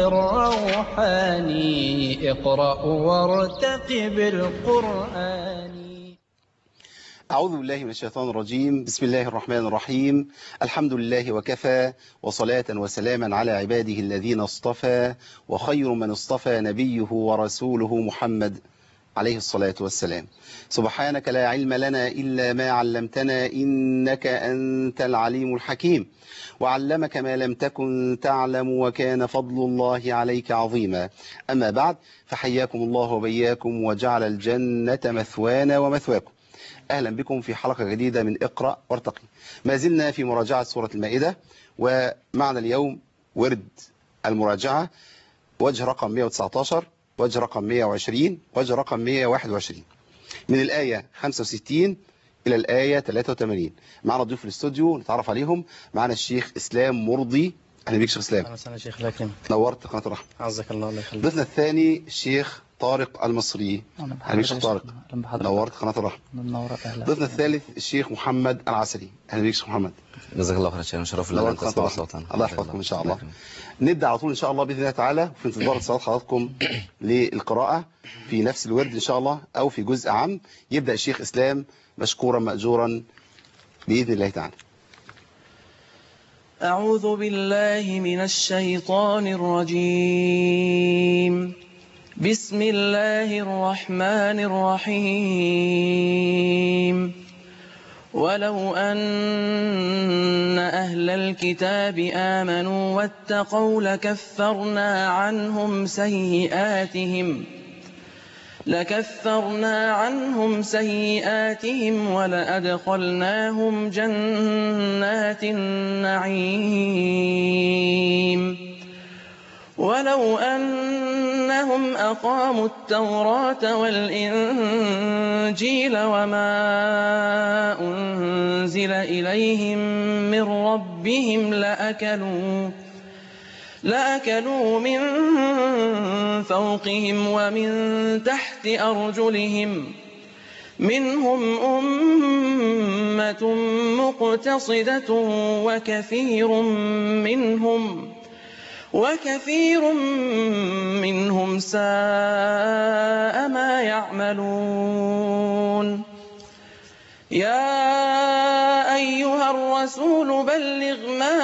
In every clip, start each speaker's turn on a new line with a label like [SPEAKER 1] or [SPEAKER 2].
[SPEAKER 1] الروحاني اقرأ وارتقب القرآن
[SPEAKER 2] أعوذ بالله من الشيطان الرجيم بسم الله الرحمن الرحيم الحمد لله وكفى وصلاة وسلاما على عباده الذين اصطفى وخير من اصطفى نبيه ورسوله محمد عليه الصلاة والسلام سبحانك لا علم لنا إلا ما علمتنا إنك أنت العليم الحكيم وعلمك ما لم تكن تعلم وكان فضل الله عليك عظيما أما بعد فحياكم الله وبياكم وجعل الجنة مثوانا ومثواكم أهلا بكم في حلقة جديدة من اقرأ وارتقي ما زلنا في مراجعة سورة المائدة ومعنا اليوم ورد المراجعة وجه رقم 119 وجه رقم 120 وجه رقم 121 من الآية 65 إلى الآية 83 معنا ضيوف الاستوديو نتعرف عليهم معنا الشيخ إسلام مرضي أهلا بيك شيخ إسلام
[SPEAKER 3] اهلا وسهلا شيخ لكن
[SPEAKER 2] نورت قناة الرحمة
[SPEAKER 3] عزك الله الله يخليك
[SPEAKER 2] ضيفنا الثاني الشيخ طارق المصري أهلا بيك شيخ طارق
[SPEAKER 3] اهلا بحضرتك
[SPEAKER 2] نورت قناة الرحمة
[SPEAKER 3] منورة اهلا
[SPEAKER 2] ضيفنا الثالث الشيخ محمد العسلي أهلا بيك شيخ محمد
[SPEAKER 4] جزاك الله خير شيخ شرف لله
[SPEAKER 2] نورت
[SPEAKER 4] انت
[SPEAKER 2] قناة
[SPEAKER 4] تسمع
[SPEAKER 2] الرحمة
[SPEAKER 4] صوتنا
[SPEAKER 2] الله يحفظكم إن شاء الله
[SPEAKER 4] يكرمك.
[SPEAKER 2] نبدأ على طول إن شاء الله بإذن الله تعالى في انتظار صلاة حضراتكم للقراءة في نفس الورد إن شاء الله أو في جزء عام يبدأ الشيخ إسلام مشكورا مأجورا بإذن الله تعالى
[SPEAKER 5] أعوذ بالله من الشيطان الرجيم بسم الله الرحمن الرحيم ولو أن أهل الكتاب آمنوا واتقوا لكفرنا عنهم سيئاتهم لكفرنا عنهم سيئاتهم ولأدخلناهم جنات النعيم ولو أنهم أقاموا التوراة والإنجيل وما أنزل إليهم من ربهم لأكلوا لأكلوا من فوقهم ومن تحت أرجلهم منهم أمة مقتصدة وكثير منهم وكثير منهم ساء ما يعملون يا أيها الرسول بلغ ما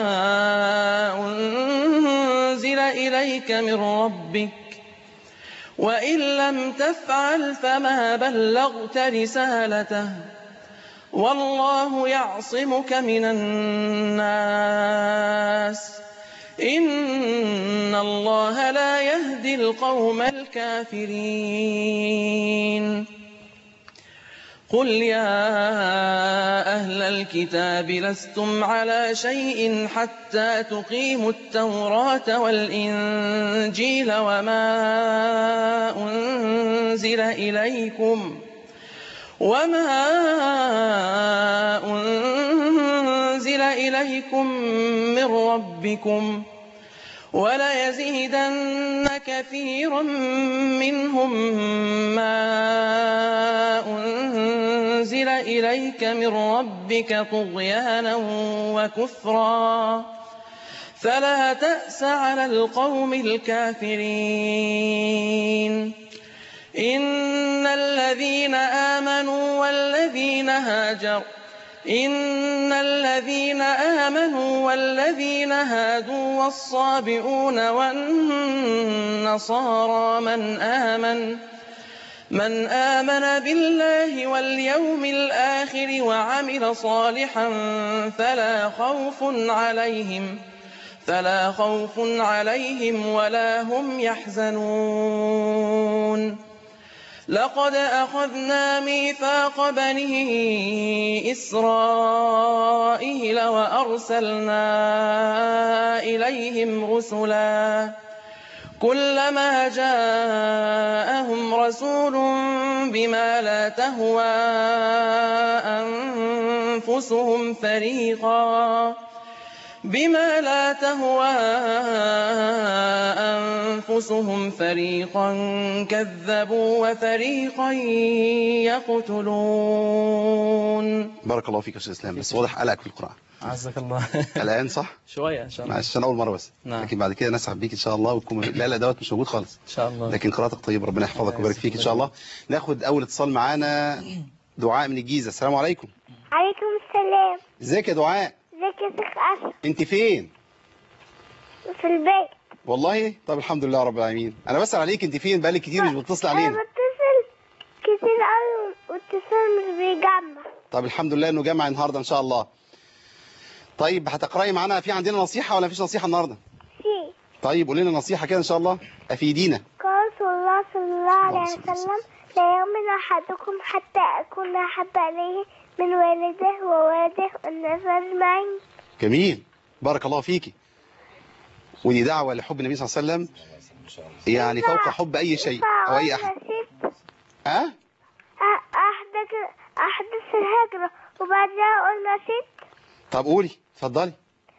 [SPEAKER 5] أنزل إليك من ربك وإن لم تفعل فما بلغت رسالته والله يعصمك من الناس إن الله لا يهدي القوم الكافرين قل يا أهل الكتاب لستم على شيء حتى تقيموا التوراة والإنجيل وما أنزل إليكم وما أنزل إليكم من ربكم وليزيدن كثيرا منهم ما أنزل إليك من ربك طغيانا وكفرا فلا تأس على القوم الكافرين إن الذين آمنوا والذين هاجروا إن الذين آمنوا والذين هادوا والصابئون والنصارى من آمن من آمن بالله واليوم الآخر وعمل صالحا فلا خوف عليهم فلا خوف عليهم ولا هم يحزنون لقد أخذنا ميثاق بني إسرائيل وأرسلنا إليهم رسلا كلما جاءهم رسول بما لا تهوى أنفسهم فريقا بما لا تهوى أنفسهم فريقا كذبوا وفريقا يقتلون
[SPEAKER 2] بارك الله فيك يا استاذ اسلام بس واضح قلقك في القراءه
[SPEAKER 3] عزك الله
[SPEAKER 2] الان صح
[SPEAKER 3] شوية إن شاء الله
[SPEAKER 2] معلش عشان اول مره بس
[SPEAKER 3] نعم.
[SPEAKER 2] لكن بعد كده نسعد بيك ان شاء الله وتكون لا لا دوت مش موجود خالص
[SPEAKER 3] إن شاء الله
[SPEAKER 2] لكن قراءتك طيبه ربنا يحفظك ويبارك فيك ان شاء الله ناخد اول اتصال معانا دعاء من الجيزه السلام عليكم
[SPEAKER 4] عليكم السلام
[SPEAKER 2] ازيك يا دعاء
[SPEAKER 4] ازيك يا شيخ أشرف
[SPEAKER 2] انت فين
[SPEAKER 4] في البيت
[SPEAKER 2] والله طب الحمد لله رب العالمين انا بسال عليك انت فين بقالك كتير مش بتتصل
[SPEAKER 4] انا
[SPEAKER 2] علينا
[SPEAKER 4] بتصل كتير قوي واتصال مش بيجمع
[SPEAKER 2] طب الحمد لله انه جمع النهارده ان شاء الله طيب هتقراي معانا في عندنا نصيحه ولا مفيش نصيحه النهارده
[SPEAKER 4] في
[SPEAKER 2] طيب قولي لنا نصيحه كده ان شاء الله افيدينا
[SPEAKER 4] قال صلى الله صلى الله عليه
[SPEAKER 2] اللهم صل
[SPEAKER 4] وسلم لا يؤمن أحدكم حتى أكون أحب إليه من والده وولده والناس أجمعين
[SPEAKER 2] جميل بارك الله فيكي ودي دعوه لحب النبي صلى الله عليه وسلم يعني فوق حب اي شيء او اي احد
[SPEAKER 4] نسيت
[SPEAKER 2] ها
[SPEAKER 4] أ- أحدث أحدث الهجرة وبعدها أقول نسيت
[SPEAKER 2] طب قولي اتفضلي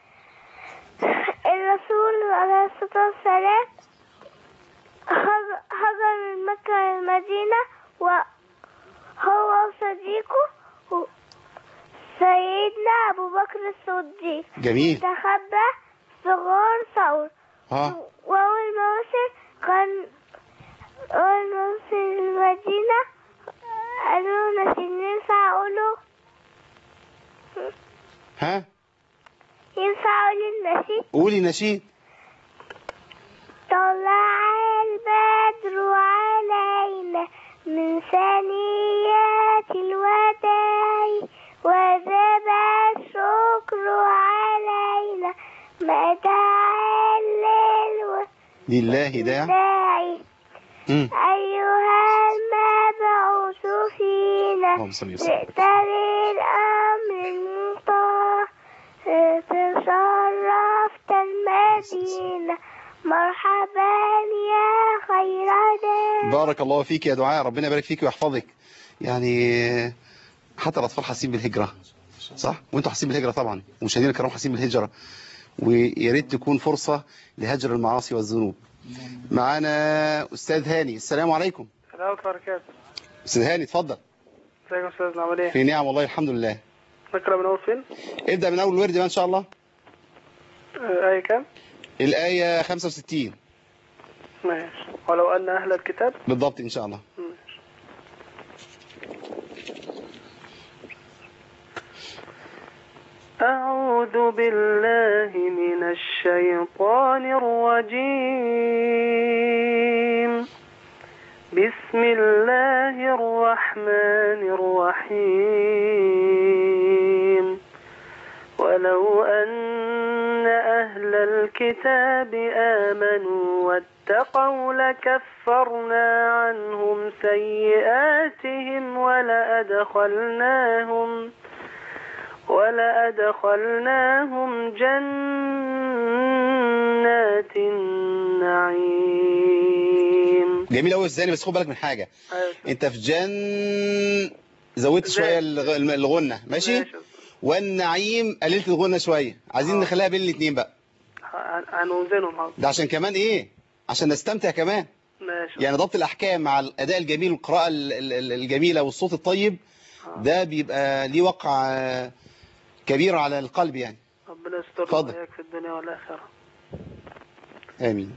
[SPEAKER 4] الرسول عليه الصلاة والسلام هج- هجر من مكة للمدينة وهو وصديقه و- سيدنا أبو بكر الصديق
[SPEAKER 2] جميل
[SPEAKER 4] تخبى في غار ثور
[SPEAKER 2] ها
[SPEAKER 4] وأول ما وصل كان أول ما وصل المدينة قالوا نسيت ينفع أقوله
[SPEAKER 2] ها
[SPEAKER 4] ينفع أقول النسيت
[SPEAKER 2] قولي نشيد
[SPEAKER 4] طلع البدر علينا من ثنيات الوداع وذاب الشكر علينا ما دعا الليل
[SPEAKER 2] لله داع
[SPEAKER 4] والداعي
[SPEAKER 2] مم.
[SPEAKER 4] أيها المبعوث فينا
[SPEAKER 2] اللهم صل وسلم
[SPEAKER 4] جئت بالأمر المطاع تشرفت المدينة مرحبا يا خير داع
[SPEAKER 2] بارك الله فيك يا دعاء ربنا يبارك فيك ويحفظك يعني حتى الاطفال حاسين بالهجره صح وانتوا حاسين بالهجره طبعا ومشاهدينا الكرام حاسين بالهجره ويا ريت تكون فرصه لهجر المعاصي والذنوب معانا استاذ هاني السلام عليكم
[SPEAKER 6] السلام عليكم وبركاته
[SPEAKER 2] استاذ هاني اتفضل
[SPEAKER 6] ازيك يا استاذنا عامل ايه؟
[SPEAKER 2] في نعم والله الحمد لله
[SPEAKER 6] نقرا من اول فين؟
[SPEAKER 2] ابدا من اول ورد بقى ان شاء الله
[SPEAKER 6] آه، آية كام؟
[SPEAKER 2] الايه 65
[SPEAKER 6] ماشي ولو أن أهل الكتاب
[SPEAKER 2] بالضبط ان شاء الله
[SPEAKER 6] ماشي. أعوذ بالله من الشيطان الرجيم بسم الله الرحمن الرحيم ولو أن أهل الكتاب آمنوا واتقوا لكفرنا عنهم سيئاتهم ولأدخلناهم ولأدخلناهم جنات النعيم
[SPEAKER 2] جميل قوي الزاني بس خد بالك من حاجه
[SPEAKER 6] أيوة.
[SPEAKER 2] انت في جن زودت شويه الغ- الغنه ماشي
[SPEAKER 6] ماشي.
[SPEAKER 2] والنعيم قللت الغنه شويه عايزين
[SPEAKER 6] آه.
[SPEAKER 2] نخليها بين الاثنين بقى
[SPEAKER 6] هن- هنوزنهم حاضر
[SPEAKER 2] ده عشان كمان ايه عشان نستمتع كمان
[SPEAKER 6] ماشي
[SPEAKER 2] يعني ضبط الاحكام مع الاداء الجميل والقراءه ال- ال- ال- الجميله والصوت الطيب
[SPEAKER 6] آه.
[SPEAKER 2] ده بيبقى ليه وقع آه، كبير على القلب يعني
[SPEAKER 6] ربنا يستر
[SPEAKER 2] اتفضل.
[SPEAKER 6] وياك في الدنيا والآخرة
[SPEAKER 2] امين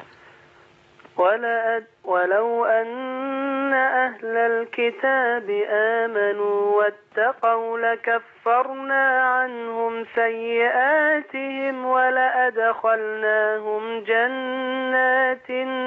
[SPEAKER 6] ولأد ولو أن أهل الكتاب آمنوا واتقوا لكفرنا عنهم سيئاتهم ولأدخلناهم جنات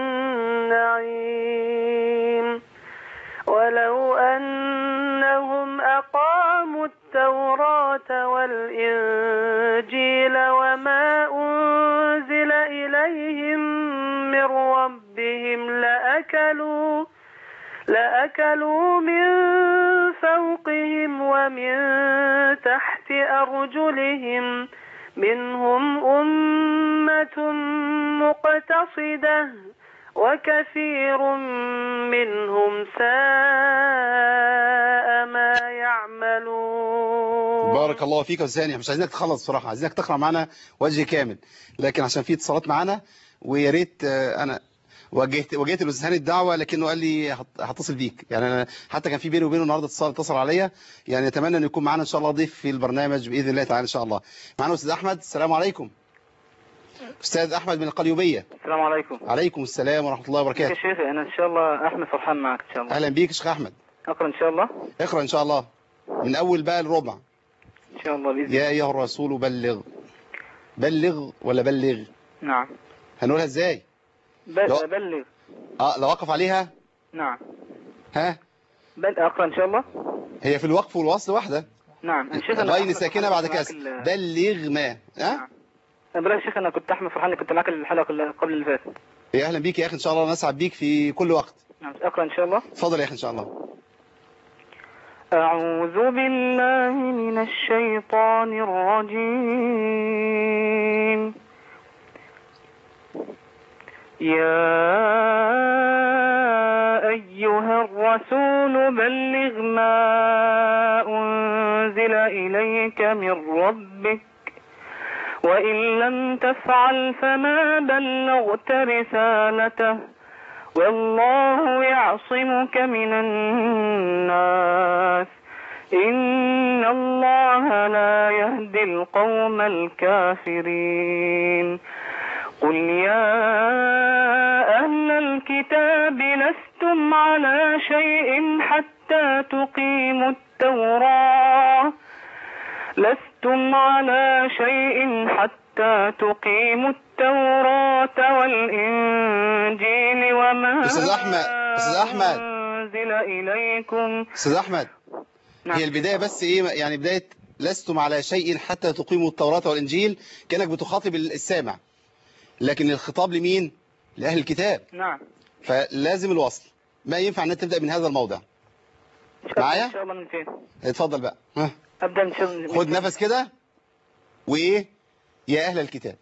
[SPEAKER 6] النعيم ولو أنهم أقاموا التوراة والإنجيل وما أنزل إليهم من ربهم لأكلوا لأكلوا من فوقهم ومن تحت أرجلهم منهم أمة مقتصدة وكثير منهم ساء ما يعملون
[SPEAKER 2] بارك الله فيك يا استاذ هاني مش عايزينك تخلص بصراحه عايزينك تقرا معانا وجه كامل لكن عشان في اتصالات معانا ويا ريت آه، انا وجهت وجهت الاستاذ هاني الدعوه لكنه قال لي هت- هتصل بيك يعني انا حتى كان في بيني وبينه النهارده اتصال اتصل عليا يعني اتمنى ان يكون معانا ان شاء الله ضيف في البرنامج باذن الله تعالى ان شاء الله معانا استاذ احمد السلام عليكم استاذ احمد من القليوبيه
[SPEAKER 7] السلام عليكم
[SPEAKER 2] عليكم السلام ورحمه الله
[SPEAKER 7] يا
[SPEAKER 2] وبركاته
[SPEAKER 7] شيخ انا ان شاء الله احمد فرحان معك ان شاء الله
[SPEAKER 2] اهلا بيك يا شيخ احمد
[SPEAKER 7] اقرا ان شاء الله
[SPEAKER 2] اقرا ان شاء الله من اول بقى الربع
[SPEAKER 7] ان شاء الله باذن
[SPEAKER 2] يا ايها الرسول بلغ بلغ ولا بلغ
[SPEAKER 7] نعم
[SPEAKER 2] هنقولها ازاي
[SPEAKER 7] ب-
[SPEAKER 2] لو-
[SPEAKER 7] بلغ
[SPEAKER 2] اه لو وقف عليها
[SPEAKER 7] نعم
[SPEAKER 2] ها
[SPEAKER 7] بل اقرا ان شاء الله
[SPEAKER 2] هي في الوقف والوصل واحده
[SPEAKER 7] نعم يا شيخ انا
[SPEAKER 2] غين
[SPEAKER 7] أحمد
[SPEAKER 2] ساكنه
[SPEAKER 7] فرحان
[SPEAKER 2] بعد
[SPEAKER 7] معك
[SPEAKER 2] كسر
[SPEAKER 7] ال-
[SPEAKER 2] بلغ ما ها
[SPEAKER 7] نعم. بلا يا شيخ انا كنت احمد فرحان كنت معك الحلقه اللي قبل اللي فاتت
[SPEAKER 2] يا اهلا بيك يا اخي ان شاء الله نسعد بيك في كل وقت
[SPEAKER 7] نعم اقرا ان شاء الله
[SPEAKER 2] اتفضل يا اخي ان شاء الله
[SPEAKER 7] أعوذ بالله من الشيطان الرجيم يا أيها الرسول بلغ ما أنزل إليك من ربك وإن لم تفعل فما بلغت رسالته والله يعصمك من الناس إن الله لا يهدي القوم الكافرين قل يا أهل الكتاب لستم على شيء حتى تقيموا التوراة لستم على شيء حتى تقيموا التوراة والإنجيل وما
[SPEAKER 2] أستاذ أحمد، أستاذ أحمد.
[SPEAKER 7] أنزل إليكم
[SPEAKER 2] استاذ احمد
[SPEAKER 7] نعم.
[SPEAKER 2] هي البدايه بس ايه يعني بدايه لستم على شيء حتى تقيموا التوراة والانجيل كانك بتخاطب السامع لكن الخطاب لمين لاهل الكتاب
[SPEAKER 7] نعم
[SPEAKER 2] فلازم الوصل ما ينفع ان انت تبدا من هذا الموضع معايا؟
[SPEAKER 7] إن شاء الله من فين
[SPEAKER 2] اتفضل بقى ها.
[SPEAKER 7] أبدأ من شاء
[SPEAKER 2] خد نفس كده وايه يا اهل الكتاب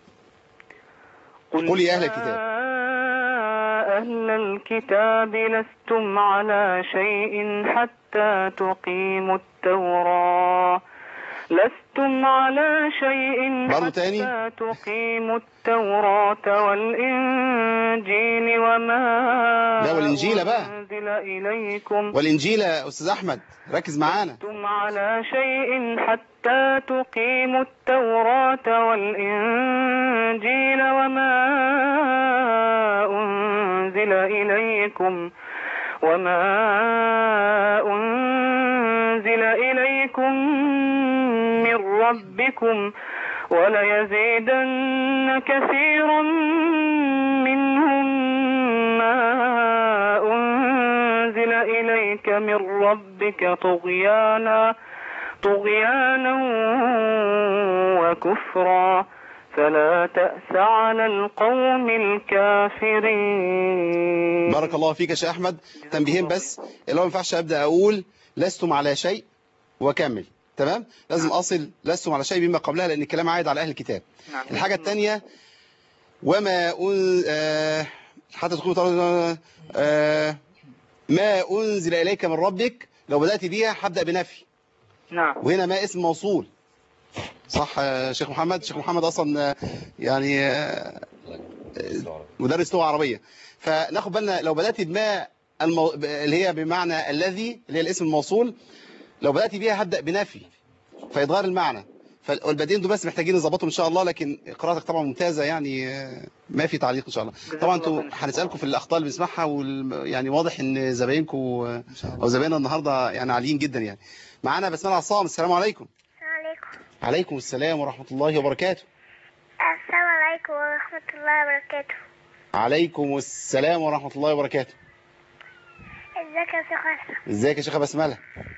[SPEAKER 2] قل يا أهل الكتاب.
[SPEAKER 7] يا أهل الكتاب لستم على شيء حتى تقيموا التوراة لستم على شيء
[SPEAKER 2] برضو
[SPEAKER 7] حتى
[SPEAKER 2] تاني؟
[SPEAKER 7] تقيموا التوراة والإنجيل وما
[SPEAKER 2] لا، والإنجيل بقى.
[SPEAKER 7] أنزل إليكم
[SPEAKER 2] والانجيل يا استاذ احمد ركز معانا
[SPEAKER 7] لستم على شيء حتى تقيموا التوراة والإنجيل وما أنزل إليكم وما أنزل إليكم من ربكم وليزيدن كثيرا منهم ما أنزل إليك من ربك طغيانا طغيانا وكفرا فلا تأس على القوم الكافرين
[SPEAKER 2] بارك الله فيك يا شيخ احمد تنبيهين بس اللي هو ما ينفعش ابدا اقول لستم على شيء واكمل تمام لازم اصل لستم على شيء بما قبلها لان الكلام عايد على اهل الكتاب
[SPEAKER 7] نعم.
[SPEAKER 2] الحاجه الثانيه وما أن... آه... حتى تقول آه... ما انزل اليك من ربك لو بدات بيها هبدا بنفي
[SPEAKER 7] نعم
[SPEAKER 2] وهنا ما اسم موصول صح يا شيخ محمد شيخ محمد اصلا آه، يعني آه، آه، مدرس لغه عربيه فناخد بالنا لو بدات بما المو... اللي هي بمعنى الذي اللي هي الاسم الموصول لو بدات بيها هبدا بنفي فيتغير المعنى ف- والبدين دول بس محتاجين نظبطهم ان شاء الله لكن قراءتك طبعا ممتازه يعني آه، ما في تعليق ان شاء الله طبعا انتوا هنسالكم في الاخطاء اللي بنسمعها وال... يعني واضح ان زباينكم آه، او زبايننا النهارده يعني عاليين جدا يعني معانا بسمله عصام السلام عليكم
[SPEAKER 4] السلام عليكم
[SPEAKER 2] عليكم السلام ورحمه الله وبركاته
[SPEAKER 4] السلام عليكم ورحمة الله وبركاته
[SPEAKER 2] عليكم السلام ورحمه الله وبركاته
[SPEAKER 4] ازيك يا شيخ أسرى
[SPEAKER 2] ازيك يا شيخه بسمله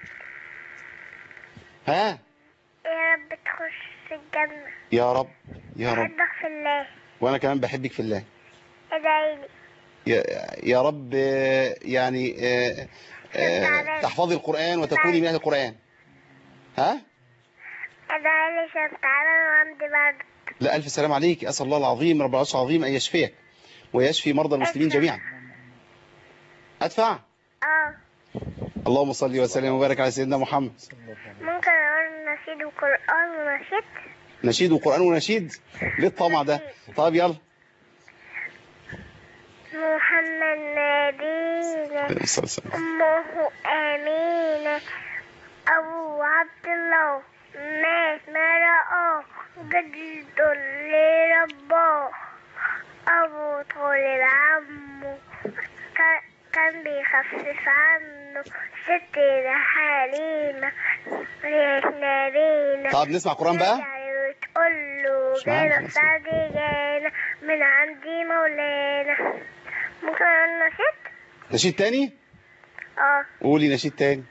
[SPEAKER 2] ها
[SPEAKER 4] يا رب تخش الجنة
[SPEAKER 2] يا رب يا رب
[SPEAKER 4] بحبك في الله
[SPEAKER 2] وانا كمان بحبك في الله
[SPEAKER 4] ادعي لي
[SPEAKER 2] يا, يا رب آه، يعني آه، آه، تحفظي القرآن وتكوني من أهل القرآن ها
[SPEAKER 4] ادعي لي عشان تعالى وعندي برد
[SPEAKER 2] لا ألف سلام عليك أسأل الله العظيم رب العرش العظيم أن يشفيك ويشفي مرضى المسلمين جميعا أدفع
[SPEAKER 4] اه
[SPEAKER 2] اللهم صل وسلم وبارك على سيدنا محمد
[SPEAKER 4] ممكن اقول نشيد وقرآن ونشيد
[SPEAKER 2] نشيد وقرآن ونشيد ليه الطمع ده طيب يلا
[SPEAKER 4] محمد نبينا
[SPEAKER 2] صلى الله عليه وسلم.
[SPEAKER 4] أمه آمينة أبو عبد الله مات ما رآه جد لرباه أبو طالب عمه كان- كان بيخفف عنه ستنا حليمة ريت نبينا
[SPEAKER 2] طب نسمع قرآن بقى
[SPEAKER 4] تقول له
[SPEAKER 2] مش معانا
[SPEAKER 4] جانا
[SPEAKER 2] خلاص.
[SPEAKER 4] سعدي جانا من عندي مولانا ممكن أقول نشيد؟
[SPEAKER 2] نشيد تاني
[SPEAKER 4] اه
[SPEAKER 2] قولي نشيد تاني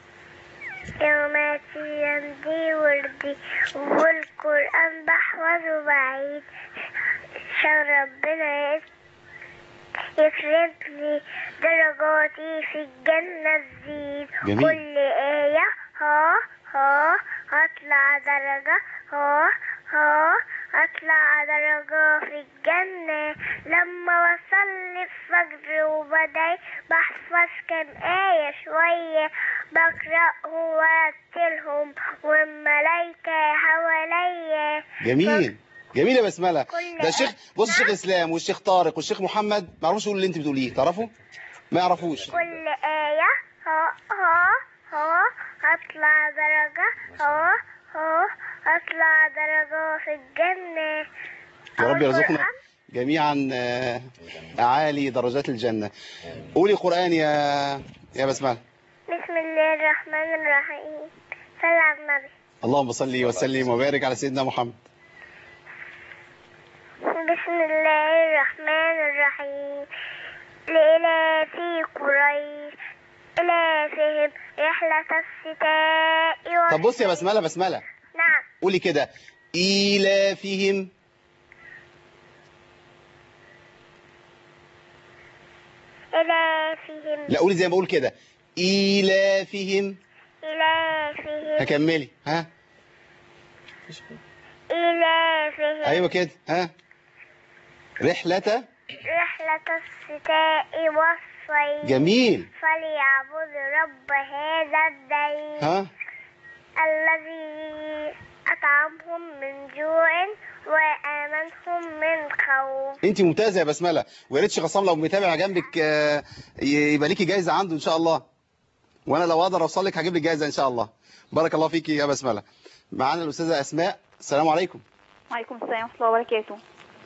[SPEAKER 4] يوماتي يمضي وردي والقرآن بحفظه بعيد عشان ربنا يس- يكرم لي درجاتي في الجنة تزيد
[SPEAKER 2] جميل.
[SPEAKER 4] كل آية ها ها هطلع درجة ها ها هطلع درجة في الجنة لما وصل الفجر وبدأت بحفظ كام آية شوية بقرأهم وأرتلهم والملايكة حواليا
[SPEAKER 2] جميل جميل يا بسملة
[SPEAKER 4] كل
[SPEAKER 2] ده الشيخ بص الشيخ اسلام والشيخ طارق والشيخ محمد ما يعرفوش يقولوا اللي انت بتقوليه تعرفوا ما يعرفوش
[SPEAKER 4] كل آية ها ها ها هطلع درجة ها ها هطلع درجة في الجنة
[SPEAKER 2] يا رب
[SPEAKER 4] أول
[SPEAKER 2] يرزقنا
[SPEAKER 4] قرآن.
[SPEAKER 2] جميعا آه، اعالي درجات الجنة قولي قرآن يا يا بسملة
[SPEAKER 4] بسم الله الرحمن الرحيم صلى على النبي
[SPEAKER 2] اللهم صل وسلم وبارك على سيدنا محمد
[SPEAKER 4] بسم الله الرحمن الرحيم لإلاف قريش إلافهم رحلة الشتاء
[SPEAKER 2] طب بص يا بسملة بسملة
[SPEAKER 4] نعم
[SPEAKER 2] قولي كده إيلافهم
[SPEAKER 4] إلافهم
[SPEAKER 2] لا قولي زي ما بقول كده إيلافهم
[SPEAKER 4] إلافهم
[SPEAKER 2] هكملي ها
[SPEAKER 4] إلافهم
[SPEAKER 2] ايوه كده ها رحلة
[SPEAKER 4] رحلة الشتاء والصيف
[SPEAKER 2] جميل
[SPEAKER 4] فليعبد رب هذا البيت
[SPEAKER 2] ها
[SPEAKER 4] الذي أطعمهم من جوع وآمنهم من خوف
[SPEAKER 2] انت ممتازه يا بسمله ويا ريت شيخ عصام لو متابع جنبك آه، يبقى ليكي جايزه عنده ان شاء الله وانا لو اقدر اوصل لك هجيب لك جايزه ان شاء الله بارك الله فيكي يا بسمله معانا الاستاذه اسماء السلام عليكم
[SPEAKER 8] وعليكم السلام ورحمة الله وبركاته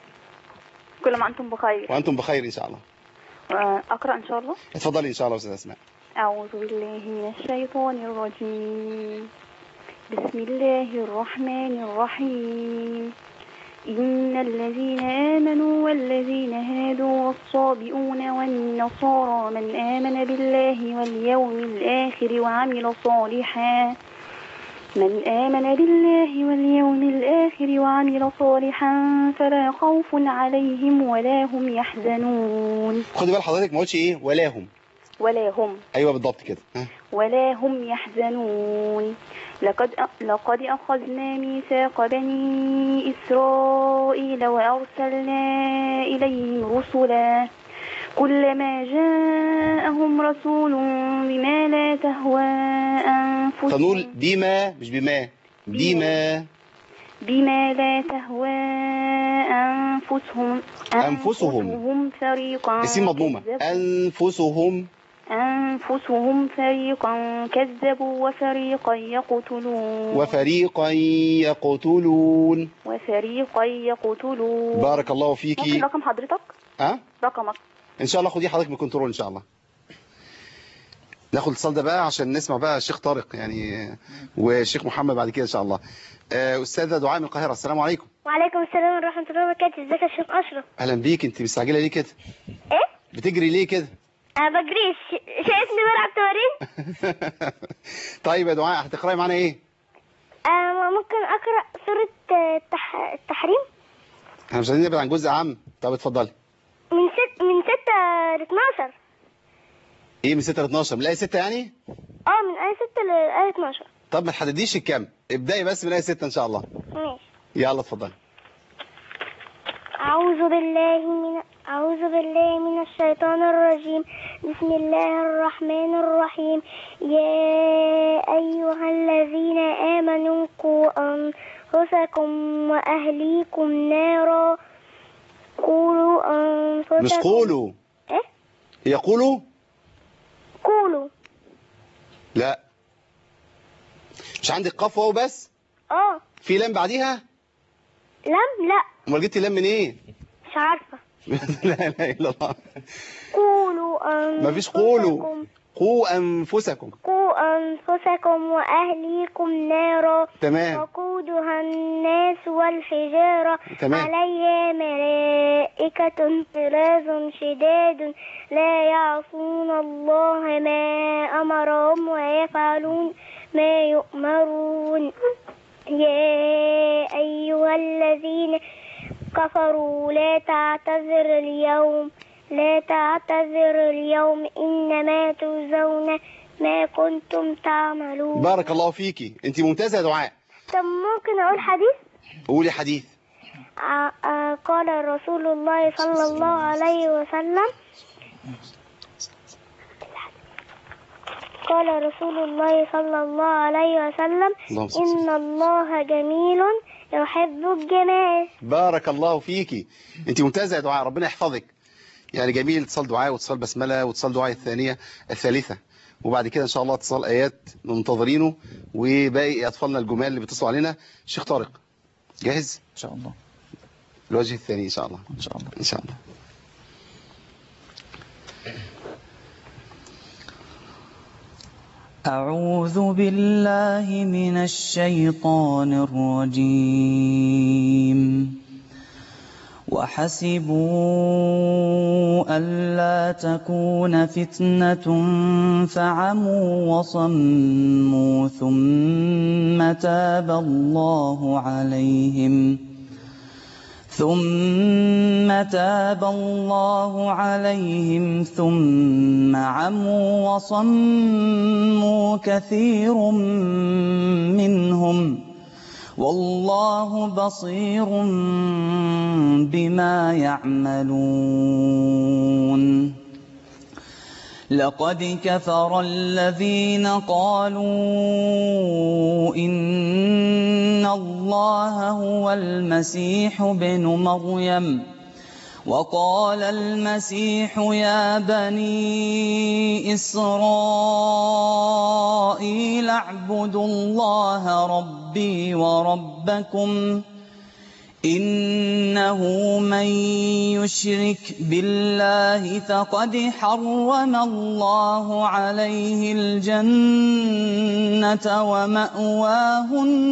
[SPEAKER 8] كل ما أنتم بخير
[SPEAKER 2] وانتم بخير ان شاء الله
[SPEAKER 8] آه، أقرأ إن شاء الله
[SPEAKER 2] اتفضلي ان شاء الله استاذه اسماء
[SPEAKER 8] أعوذ بالله من الشيطان الرجيم بسم الله الرحمن الرحيم إن الذين آمنوا والذين هادوا والصابئون والنصارى من آمن بالله واليوم الآخر وعمل صالحا من آمن بالله واليوم الآخر وعمل صالحا فلا خوف عليهم ولا هم يحزنون
[SPEAKER 2] خدي بال حضرتك ما قلتش ايه ولاهم
[SPEAKER 8] ولا هم
[SPEAKER 2] ايوه بالضبط كده ها
[SPEAKER 8] ولا هم يحزنون لقد لقد أخذنا ميثاق بني إسرائيل وأرسلنا إليهم رسلا كلما جاءهم رسول بما لا تهوى
[SPEAKER 2] تنول
[SPEAKER 8] أنفسهم
[SPEAKER 2] بما مش بما بما
[SPEAKER 8] بما لا تهوى أنفسهم
[SPEAKER 2] أنفسهم.
[SPEAKER 8] أنفسهم فريقا
[SPEAKER 2] السين مضمومه
[SPEAKER 8] كذبوا
[SPEAKER 2] انفسهم
[SPEAKER 8] أنفسهم فريقا كذبوا وفريقا يقتلون
[SPEAKER 2] وفريقا يقتلون
[SPEAKER 8] وفريقا يقتلون
[SPEAKER 2] بارك الله
[SPEAKER 8] ممكن
[SPEAKER 2] فيكي
[SPEAKER 8] رقم حضرتك
[SPEAKER 2] ها
[SPEAKER 8] رقمك
[SPEAKER 2] ان شاء الله خديه حضرتك من الكنترول ان شاء الله ناخد الاتصال ده بقى عشان نسمع بقى الشيخ طارق يعني والشيخ محمد بعد كده ان شاء الله آه، استاذه دعاء من القاهره السلام عليكم
[SPEAKER 4] وعليكم السلام ورحمة الله وبركاته ازيك يا شيخ أشرف
[SPEAKER 2] اهلا بيك انت مستعجله ليه كده
[SPEAKER 4] ايه؟
[SPEAKER 2] بتجري ليه كده
[SPEAKER 4] أنا بجريش شايفني بلعب تمارين؟
[SPEAKER 2] طيب يا دعاء هتقراي معانا ايه
[SPEAKER 4] آه ممكن أقرأ سورة آه، التح... التحريم
[SPEAKER 2] احنا مش عايزين نبعد عن جزء عام طب اتفضلي
[SPEAKER 4] من ست من ستة ل 12
[SPEAKER 2] ايه من 6 ل 12 من الايه 6 يعني
[SPEAKER 4] اه من آية 6 لآية 12
[SPEAKER 2] طب ما تحدديش الكام ابداي بس من الايه 6 ان شاء الله
[SPEAKER 4] ماشي
[SPEAKER 2] يلا اتفضلي
[SPEAKER 4] أعوذ بالله من أعوذ بالله من الشيطان الرجيم بسم الله الرحمن الرحيم يا أيها الذين آمنوا قوا أنفسكم وأهليكم نارا قولوا أنفسكم
[SPEAKER 2] مش قولوا يقولوا
[SPEAKER 4] قولوا
[SPEAKER 2] لا مش عندك قاف واو بس
[SPEAKER 4] اه
[SPEAKER 2] في لام بعديها
[SPEAKER 4] لم لا
[SPEAKER 2] امال جبتي لام من ايه
[SPEAKER 4] مش عارفة
[SPEAKER 2] لا اله الا الله
[SPEAKER 4] قولوا أنفسكم
[SPEAKER 2] مفيش قولوا قوا انفسكم
[SPEAKER 4] قوا أنفسكم وأهليكم نارا
[SPEAKER 2] تمام
[SPEAKER 4] وقودها الناس والحجارة
[SPEAKER 2] تمام.
[SPEAKER 4] عليها ملائكة غلاظ شداد لا يعصون الله ما أمرهم ويفعلون ما يؤمرون يا أيها الذين كفروا لا تعتذر اليوم لا تعتذر اليوم إنما تجزون ما كنتم تعملون
[SPEAKER 2] بارك الله فيكي انت ممتازه يا دعاء
[SPEAKER 4] طب ممكن أقول حديث
[SPEAKER 2] قولي حديث
[SPEAKER 4] ع- آه، قال رسول الله صلى الله عليه وسلم قال رسول الله صلى الله عليه وسلم
[SPEAKER 2] اللهم صل
[SPEAKER 4] إن الله جميل يحب الجمال
[SPEAKER 2] بارك الله فيكي انت ممتازه يا دعاء ربنا يحفظك يعني جميل اتصال دعاء واتصال بسمله واتصال دعاء الثانيه الثالثه وبعد كده ان شاء الله اتصال ايات منتظرينه وباقي اطفالنا الجمال اللي بيتصلوا علينا شيخ طارق جاهز
[SPEAKER 3] إن شاء الله
[SPEAKER 2] الوجه الثاني ان شاء الله
[SPEAKER 3] إن شاء الله
[SPEAKER 2] ان شاء الله
[SPEAKER 5] أعوذ بالله من الشيطان الرجيم وحسبوا ألا تكون فتنة فعموا وصموا ثم تاب الله عليهم ثم تاب الله عليهم ثم عموا وصموا كثير منهم والله بصير بما يعملون لقد كفر الذين قالوا إن الله هو المسيح بن مريم وقال المسيح يا بني إسرائيل اعبدوا الله ربي وربكم إنه من يشرك بالله فقد حرم الله عليه الجنة ومأواه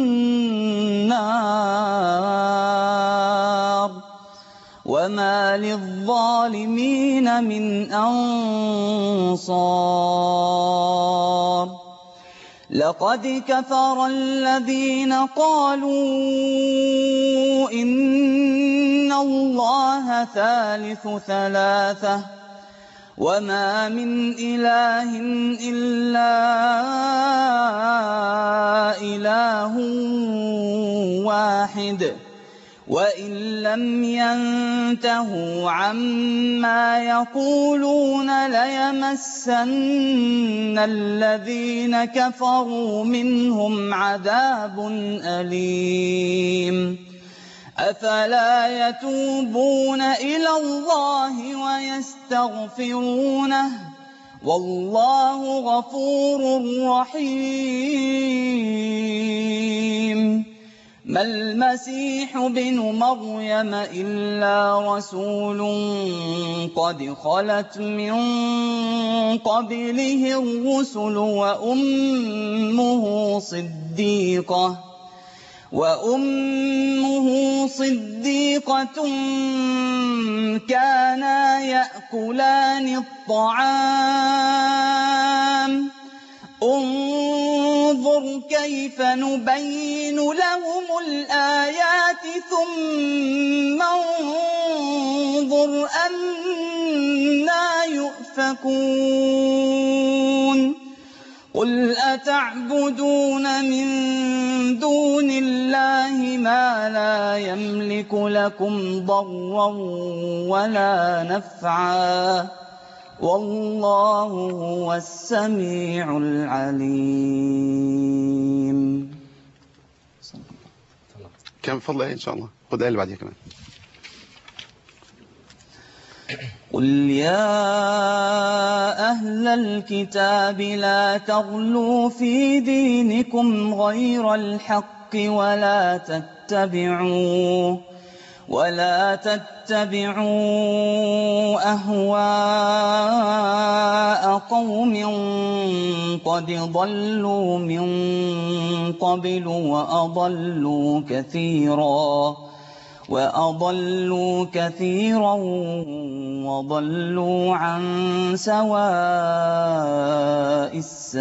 [SPEAKER 5] النار وما للظالمين من أنصار لقد كفر الذين قالوا إن الله ثالث ثلاثة وما من إله إلا إله واحد وإن لم ينتهوا عما يقولون ليمسن الذين كفروا منهم عذاب أليم أفلا يتوبون إلى الله ويستغفرونه والله غفور رحيم ما المسيح بن مريم إلا رسول قد خلت من قبله الرسل وأمه صديقة وأمه صديقة كانا يأكلان الطعام انظر كيف نبين لهم الآيات ثم انظر أنا يؤفكون قل أتعبدون من دون الله ما لا يملك لكم ضرا ولا نفعا والله هو السميع العليم
[SPEAKER 2] كم فضل ايه ان شاء الله خد ايه اللي بعديها كمان
[SPEAKER 5] قل يا أهل الكتاب لا تغلوا في دينكم غير الحق ولا تتبعوا ولا تتبعوا أهواء قوم قد ضلوا من قبل وأضلوا كثيرا وأضلوا كثيرا وضلوا عن سواء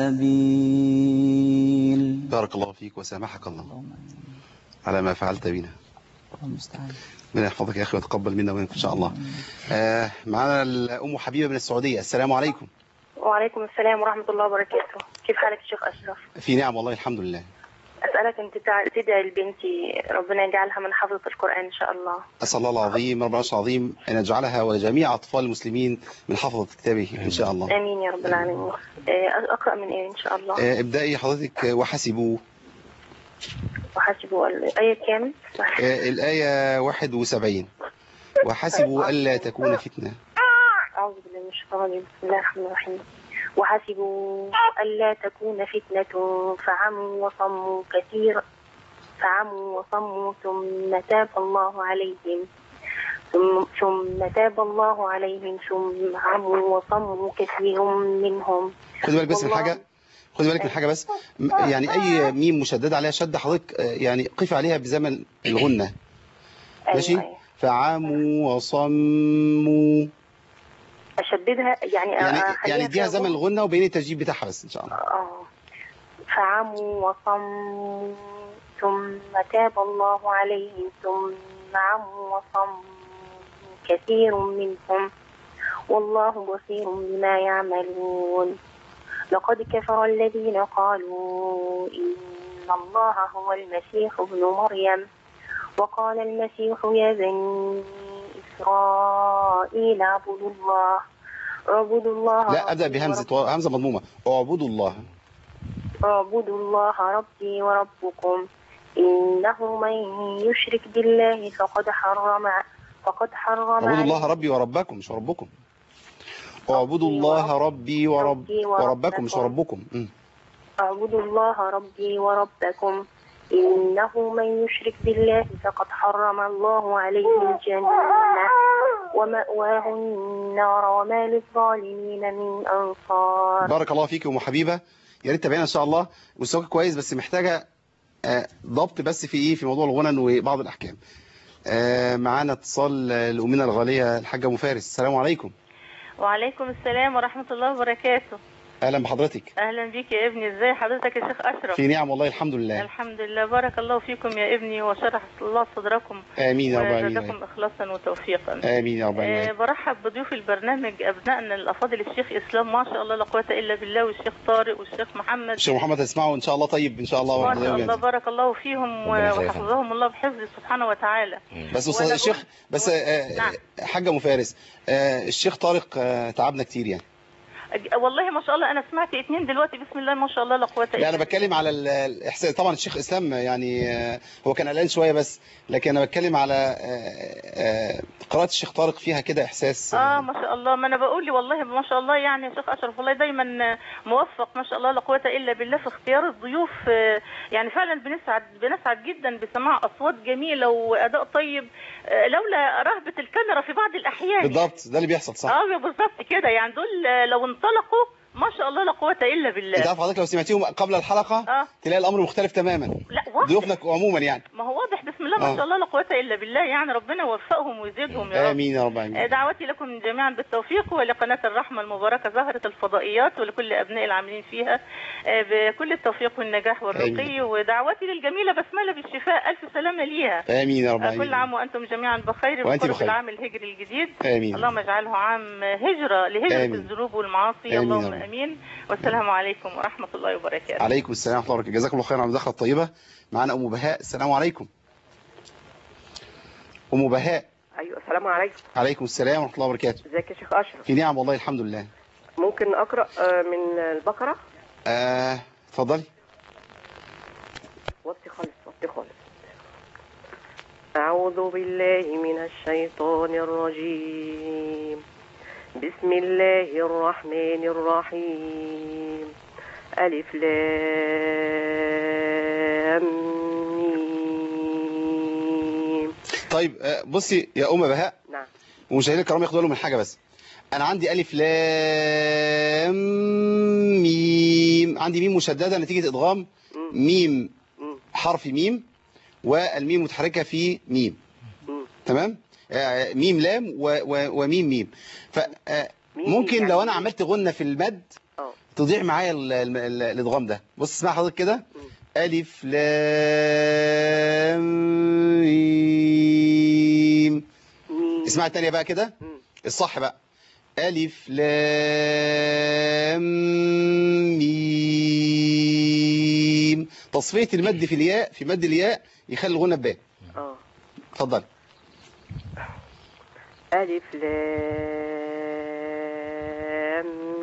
[SPEAKER 5] السبيل
[SPEAKER 2] بارك الله فيك وسامحك الله
[SPEAKER 5] اللهم آمين.
[SPEAKER 2] على ما فعلت بنا
[SPEAKER 5] اللهم المستعان
[SPEAKER 2] ربنا يحفظك يا اخي ويتقبل منا ومنك ان شاء الله آه معانا ام حبيبه من السعوديه السلام عليكم
[SPEAKER 9] وعليكم السلام ورحمة الله وبركاته كيف حالك يا شيخ أشرف
[SPEAKER 2] في نعم والله الحمد لله
[SPEAKER 9] أسألك أنت تع- تدعي لبنتي ربنا يجعلها من حفظة القرآن إن شاء الله
[SPEAKER 2] اسال الله العظيم رب العرش العظيم ان يجعلها وجميع اطفال المسلمين من حفظه كتابه ان شاء الله
[SPEAKER 9] آمين يا رب العالمين آه، أقرأ من إيه إن شاء الله
[SPEAKER 2] آه ابدأي حضرتك آه، وحسبوا
[SPEAKER 9] وحسبوا الآية كام
[SPEAKER 2] آه الآية 71 وحسبوا ألا تكون فتنة
[SPEAKER 9] أعوذ بالله من الشيطان الرجيم بسم الله الرحمن الرحيم وحسبوا ألا تكون فتنة فعموا وصموا كثير فعموا وصموا ثم تاب الله عليهم ثم, ثم تاب الله عليهم ثم عموا وصموا كثير منهم
[SPEAKER 2] خد بالك بس من
[SPEAKER 9] والله.
[SPEAKER 2] حاجة خد بالك من حاجة بس م- يعني أي ميم مشددة عليها شدة حضرتك آه، يعني قف عليها بزمن الغنة ماشي
[SPEAKER 9] أيوة.
[SPEAKER 2] فعموا وصموا
[SPEAKER 9] أشددها يعني
[SPEAKER 2] يعني
[SPEAKER 9] أخليها
[SPEAKER 2] يعني اديها
[SPEAKER 9] فيها
[SPEAKER 2] زمن
[SPEAKER 9] غنة؟
[SPEAKER 2] الغنة وبين التجديد بتاعها بس إن شاء الله
[SPEAKER 9] آه. فعموا وصموا ثم تاب الله عليهم ثم عموا وصموا كثير منهم والله بصير بما يعملون لقد كفر الذين قالوا إن الله هو المسيح ابن مريم وقال المسيح يا بني إسرائيل اعبدوا الله اعبدوا الله
[SPEAKER 2] لا أبدأ
[SPEAKER 9] ربي
[SPEAKER 2] بهمزة و- همزة مضمومة اعبدوا الله
[SPEAKER 9] اعبدوا الله ربي وربكم إنه من يشرك بالله فقد حرم فقد حرم
[SPEAKER 2] اعبدوا الله
[SPEAKER 9] عليه-
[SPEAKER 2] ربي وربكم مش ربكم اعبدوا الله ربي ورب
[SPEAKER 9] ربي
[SPEAKER 2] وربكم مش
[SPEAKER 9] وربكم.
[SPEAKER 2] ربكم مم.
[SPEAKER 9] اعبدوا الله ربي وربكم إنه من يشرك بالله فقد حرم الله عليه الجنة ومأواه النار وما للظالمين من أنصار
[SPEAKER 2] بارك الله فيك يا ام حبيبه يا ريت تابعينا ان شاء الله مستواك كويس بس محتاجه آه، ضبط بس في ايه في موضوع الغنن وبعض الاحكام آه، معانا اتصال آه، لامنا الغاليه الحاجه ام فارس السلام عليكم
[SPEAKER 10] وعليكم السلام ورحمة الله وبركاته
[SPEAKER 2] اهلا بحضرتك
[SPEAKER 10] أهلا بيك يا ابني ازاي حضرتك يا شيخ أشرف
[SPEAKER 2] في نعم والله الحمد لله
[SPEAKER 10] الحمد لله بارك الله فيكم يا ابني وشرح الله صدركم
[SPEAKER 2] امين يا رب العالمين
[SPEAKER 10] وجزاكم إخلاصا وتوفيقا
[SPEAKER 2] امين يا رب
[SPEAKER 10] آه،
[SPEAKER 2] العالمين
[SPEAKER 10] برحب بضيوف البرنامج أبنائنا الأفاضل الشيخ إسلام ما شاء الله لا قوة إلا بالله والشيخ طارق والشيخ محمد
[SPEAKER 2] الشيخ محمد هتسمعه ان شاء الله طيب ان شاء الله
[SPEAKER 10] ما
[SPEAKER 2] بعد
[SPEAKER 10] شاء
[SPEAKER 2] يوم
[SPEAKER 10] الله
[SPEAKER 2] يعني.
[SPEAKER 10] بارك الله فيهم
[SPEAKER 2] ربنا يخليك.
[SPEAKER 10] وحفظهم الله بحفظه سبحانه وتعالى
[SPEAKER 2] بس استاذ
[SPEAKER 10] وأنا
[SPEAKER 2] الشيخ بس آه،
[SPEAKER 10] نعم.
[SPEAKER 2] حاجه ام فارس آه، الشيخ طارق آه، تعبنا كتير يعني
[SPEAKER 10] أج- والله ما شاء الله أنا سمعت اتنين دلوقتي بسم الله ما شاء الله لا قوة
[SPEAKER 2] لا
[SPEAKER 10] إلا
[SPEAKER 2] انا بتكلم على ال- الاحساس طبعا الشيخ اسلام يعني آه، هو كان قلقان شويه بس لكن انا بتكلم على آه، آه، قراءه الشيخ طارق فيها كده احساس
[SPEAKER 10] اه ما شاء الله ما انا بقول لي والله ما شاء الله يعني يا شيخ اشرف والله دايما موفق ما شاء الله لا قوه الا بالله في اختيار الضيوف آه، يعني فعلا بنسعد بنسعد جدا بسماع اصوات جميله واداء طيب آه، لولا رهبه الكاميرا في بعض الاحيان
[SPEAKER 2] بالضبط ده اللي بيحصل صح
[SPEAKER 10] اه بالظبط كده يعني دول آه، لو انطلقوا ما شاء الله لا قوه الا بالله
[SPEAKER 2] انت عارف حضرتك لو سمعتيهم قبل الحلقه
[SPEAKER 10] اه
[SPEAKER 2] تلاقي الامر مختلف تماما
[SPEAKER 10] لا واضح
[SPEAKER 2] ضيوفنا عموما يعني
[SPEAKER 10] ما هو واضح بسم الله ما
[SPEAKER 2] آه.
[SPEAKER 10] شاء الله لا قوه الا بالله يعني ربنا يوفقهم ويزيدهم يا رب
[SPEAKER 2] امين يا رب العالمين
[SPEAKER 10] دعوتي لكم جميعا بالتوفيق ولقناة الرحمة المباركة زهرة الفضائيات ولكل أبناء العاملين فيها آه، بكل التوفيق والنجاح والرقي
[SPEAKER 2] آمين.
[SPEAKER 10] ودعوتي للجميلة بسملة بالشفاء ألف سلامة ليها
[SPEAKER 2] امين يا رب
[SPEAKER 10] آه، كل
[SPEAKER 2] العالمين
[SPEAKER 10] عام وأنتم جميعا بخير
[SPEAKER 2] وأنت
[SPEAKER 10] بقرب
[SPEAKER 2] بخير.
[SPEAKER 10] العام الهجري الجديد
[SPEAKER 2] امين
[SPEAKER 10] اللهم اجعله عام هجرة لهجرة
[SPEAKER 2] آمين.
[SPEAKER 10] الذنوب والمعاصي
[SPEAKER 2] آمين يا
[SPEAKER 10] اللهم
[SPEAKER 2] رب.
[SPEAKER 10] أمين والسلام عليكم ورحمة الله وبركاته
[SPEAKER 2] عليكم السلام ورحمه الله وبركاته جزاكم الله خيرا على المداخله الطيبه معانا ام بهاء السلام عليكم ام بهاء
[SPEAKER 11] ايوه السلام عليكم
[SPEAKER 2] عليكم السلام ورحمه الله وبركاته
[SPEAKER 11] ازيك يا شيخ اشرف
[SPEAKER 2] في نعم والله الحمد لله
[SPEAKER 11] ممكن اقرا آه، من البقره
[SPEAKER 2] آه، اتفضلي
[SPEAKER 11] وطي خالص وطي خالص اعوذ بالله من الشيطان الرجيم بسم الله الرحمن الرحيم ألف لام ميم
[SPEAKER 2] طيب آه، بصي يا أم بهاء
[SPEAKER 11] نعم
[SPEAKER 2] ومشاهدينا الكرام ياخدوا بالهم من حاجة بس أنا عندي ألف لام ميم عندي ميم مشددة نتيجة إدغام ميم حرف ميم والميم متحركة في ميم تمام آه، ميم لام و- و- وميم ميم فممكن
[SPEAKER 11] يعني
[SPEAKER 2] لو أنا عملت غنة في المد تضيع معايا ال- ال- ال- الإدغام ده بص اسمع حضرتك كده ألف لام ميم اسمع التانية بقى كده الصح بقى ألف لام ميم تصفية المد في الياء في مد الياء يخلي الغنة بباء
[SPEAKER 11] اه
[SPEAKER 2] اتفضل
[SPEAKER 11] ألف لام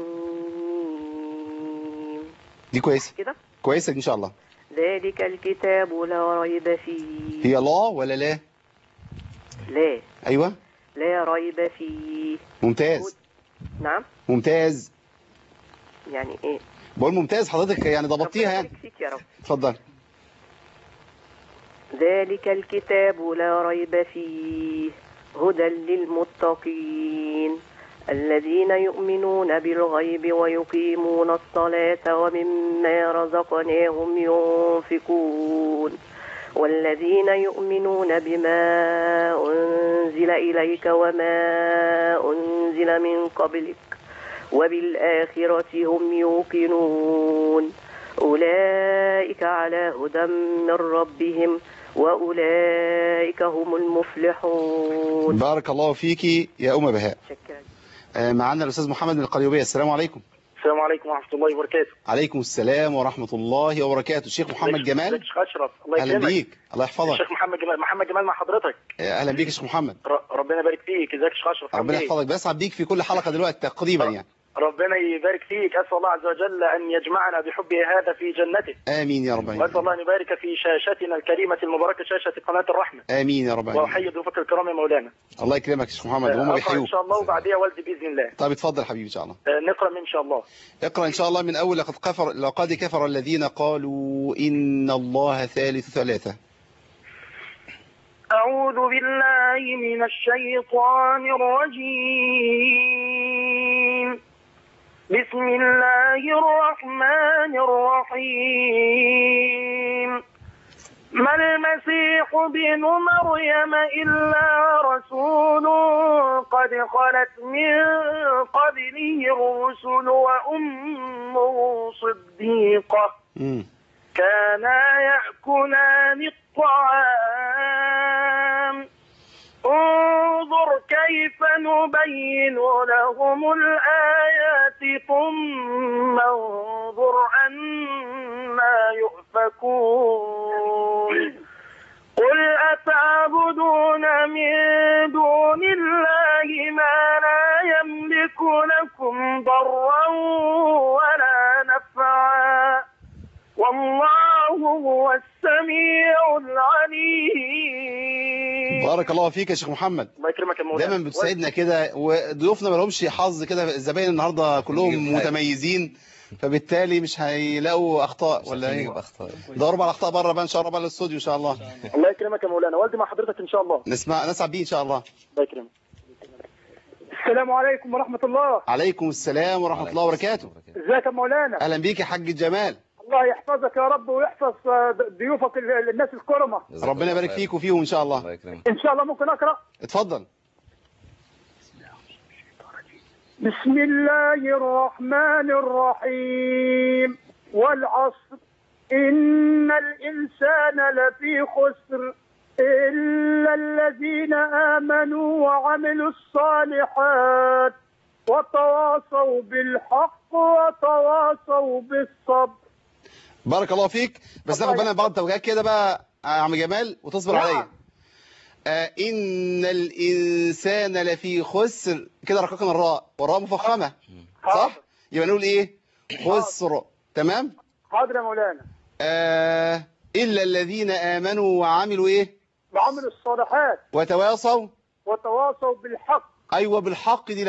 [SPEAKER 11] ميم
[SPEAKER 2] دي كويسة
[SPEAKER 11] كده
[SPEAKER 2] كويسة إن شاء الله
[SPEAKER 11] ذلك الكتاب لا ريب فيه
[SPEAKER 2] هي لا ولا لا
[SPEAKER 11] لا
[SPEAKER 2] أيوة
[SPEAKER 11] لا ريب فيه
[SPEAKER 2] ممتاز
[SPEAKER 11] نعم
[SPEAKER 2] ممتاز
[SPEAKER 11] يعني ايه
[SPEAKER 2] بقول ممتاز حضرتك يعني ضبطيها يعني
[SPEAKER 11] فيك يا رب
[SPEAKER 2] اتفضل
[SPEAKER 11] ذلك الكتاب لا ريب فيه هدى للمتقين الذين يؤمنون بالغيب ويقيمون الصلاة ومما رزقناهم ينفقون والذين يؤمنون بما أنزل إليك وما أنزل من قبلك وبالآخرة هم يوقنون أولئك على هدى من ربهم وأولئك هم المفلحون
[SPEAKER 2] بارك الله فيكي يا أم بهاء
[SPEAKER 11] شكرا
[SPEAKER 2] آه، معنا الأستاذ محمد من القليوبية السلام عليكم
[SPEAKER 12] السلام عليكم ورحمة الله وبركاته
[SPEAKER 2] عليكم السلام ورحمة الله وبركاته الشيخ محمد جمال
[SPEAKER 12] الشيخ أشرف الله
[SPEAKER 2] أهلا
[SPEAKER 12] يكرمك
[SPEAKER 2] بيك الله يحفظك
[SPEAKER 12] الشيخ محمد جمال محمد جمال مع حضرتك
[SPEAKER 2] آه، أهلا بيك يا شيخ محمد
[SPEAKER 12] ر- ربنا يبارك فيك ازيك يا شيخ أشرف عامل
[SPEAKER 2] ربنا
[SPEAKER 12] إيه؟
[SPEAKER 2] يحفظك بسعد بيك في كل حلقة دلوقتي تقريبا يعني
[SPEAKER 12] ربنا يبارك فيك أسأل الله عز وجل أن يجمعنا بحبه هذا في جنته
[SPEAKER 2] آمين يا رب
[SPEAKER 12] وأسأل الله أن يبارك في شاشتنا الكريمة المباركة شاشة قناة الرحمة
[SPEAKER 2] آمين يا رب العالمين.
[SPEAKER 12] وأحيي ضيوفك الكرام يا مولانا
[SPEAKER 2] الله يكرمك يا شيخ محمد وهم
[SPEAKER 12] أقرأ إن
[SPEAKER 2] بيحيوك
[SPEAKER 12] شاء الله وبعديها والدي بإذن الله
[SPEAKER 2] طيب اتفضل حبيبي إن شاء الله
[SPEAKER 12] آه، نقرأ من إن شاء الله
[SPEAKER 2] اقرأ إن شاء الله من أول لقد كفر لقد كفر الذين قالوا إن الله ثالث ثلاثة
[SPEAKER 13] أعوذ بالله من الشيطان الرجيم بسم الله الرحمن الرحيم ما المسيح ابن مريم إلا رسول قد خلت من قبله الرسل وأمه صديقة كانا يأكلان الطعام انظر كيف نبين لهم الآيات ثم انظر أنا يؤفكون قل أتعبدون من دون الله ما لا يملك لكم ضرا ولا نفعا والله هو السميع العليم
[SPEAKER 2] بارك الله فيك يا شيخ محمد
[SPEAKER 12] الله يكرمك يا مولانا
[SPEAKER 2] دايما بتسعدنا كده وضيوفنا ما لهمش حظ كده الزباين النهارده كلهم متميزين فبالتالي مش هيلاقوا اخطاء ولا ايه
[SPEAKER 3] اخطاء
[SPEAKER 2] دوروا على اخطاء بره بقى ان شاء الله بقى الاستوديو ان شاء الله
[SPEAKER 12] الله يكرمك يا مولانا والدي مع حضرتك إن شاء الله
[SPEAKER 2] نسمع نسعد بيه ان شاء الله
[SPEAKER 12] الله يكرمك
[SPEAKER 13] السلام عليكم ورحمة الله
[SPEAKER 2] عليكم السلام ورحمه الله وبركاته
[SPEAKER 13] ازيك يا مولانا
[SPEAKER 2] اهلا بيك يا حاج جمال
[SPEAKER 13] الله يحفظك يا رب ويحفظ آه، ضيوفك ال- الناس الكرمة
[SPEAKER 2] ربنا يبارك فيك وفيهم ان شاء الله
[SPEAKER 13] ان شاء الله ممكن اقرأ
[SPEAKER 2] اتفضل
[SPEAKER 13] بسم الله الرحمن الرحيم والعصر إن الإنسان لفي خسر إلا الذين آمنوا وعملوا الصالحات وتواصوا بالحق وتواصوا بالصبر
[SPEAKER 2] بارك الله فيك بس ناخد بالنا من بعض التوجيهات كده بقى يا عم جمال وتصبر
[SPEAKER 13] نعم.
[SPEAKER 2] عليا آه ان الانسان لفي خسر كده رققنا الراء والراء مفخمه صح يبقى نقول ايه خسر تمام
[SPEAKER 13] حاضر يا مولانا
[SPEAKER 2] آه الا الذين امنوا وعملوا ايه
[SPEAKER 13] وعملوا الصالحات
[SPEAKER 2] وتواصوا
[SPEAKER 13] وتواصوا بالحق
[SPEAKER 2] ايوه بالحق دي لا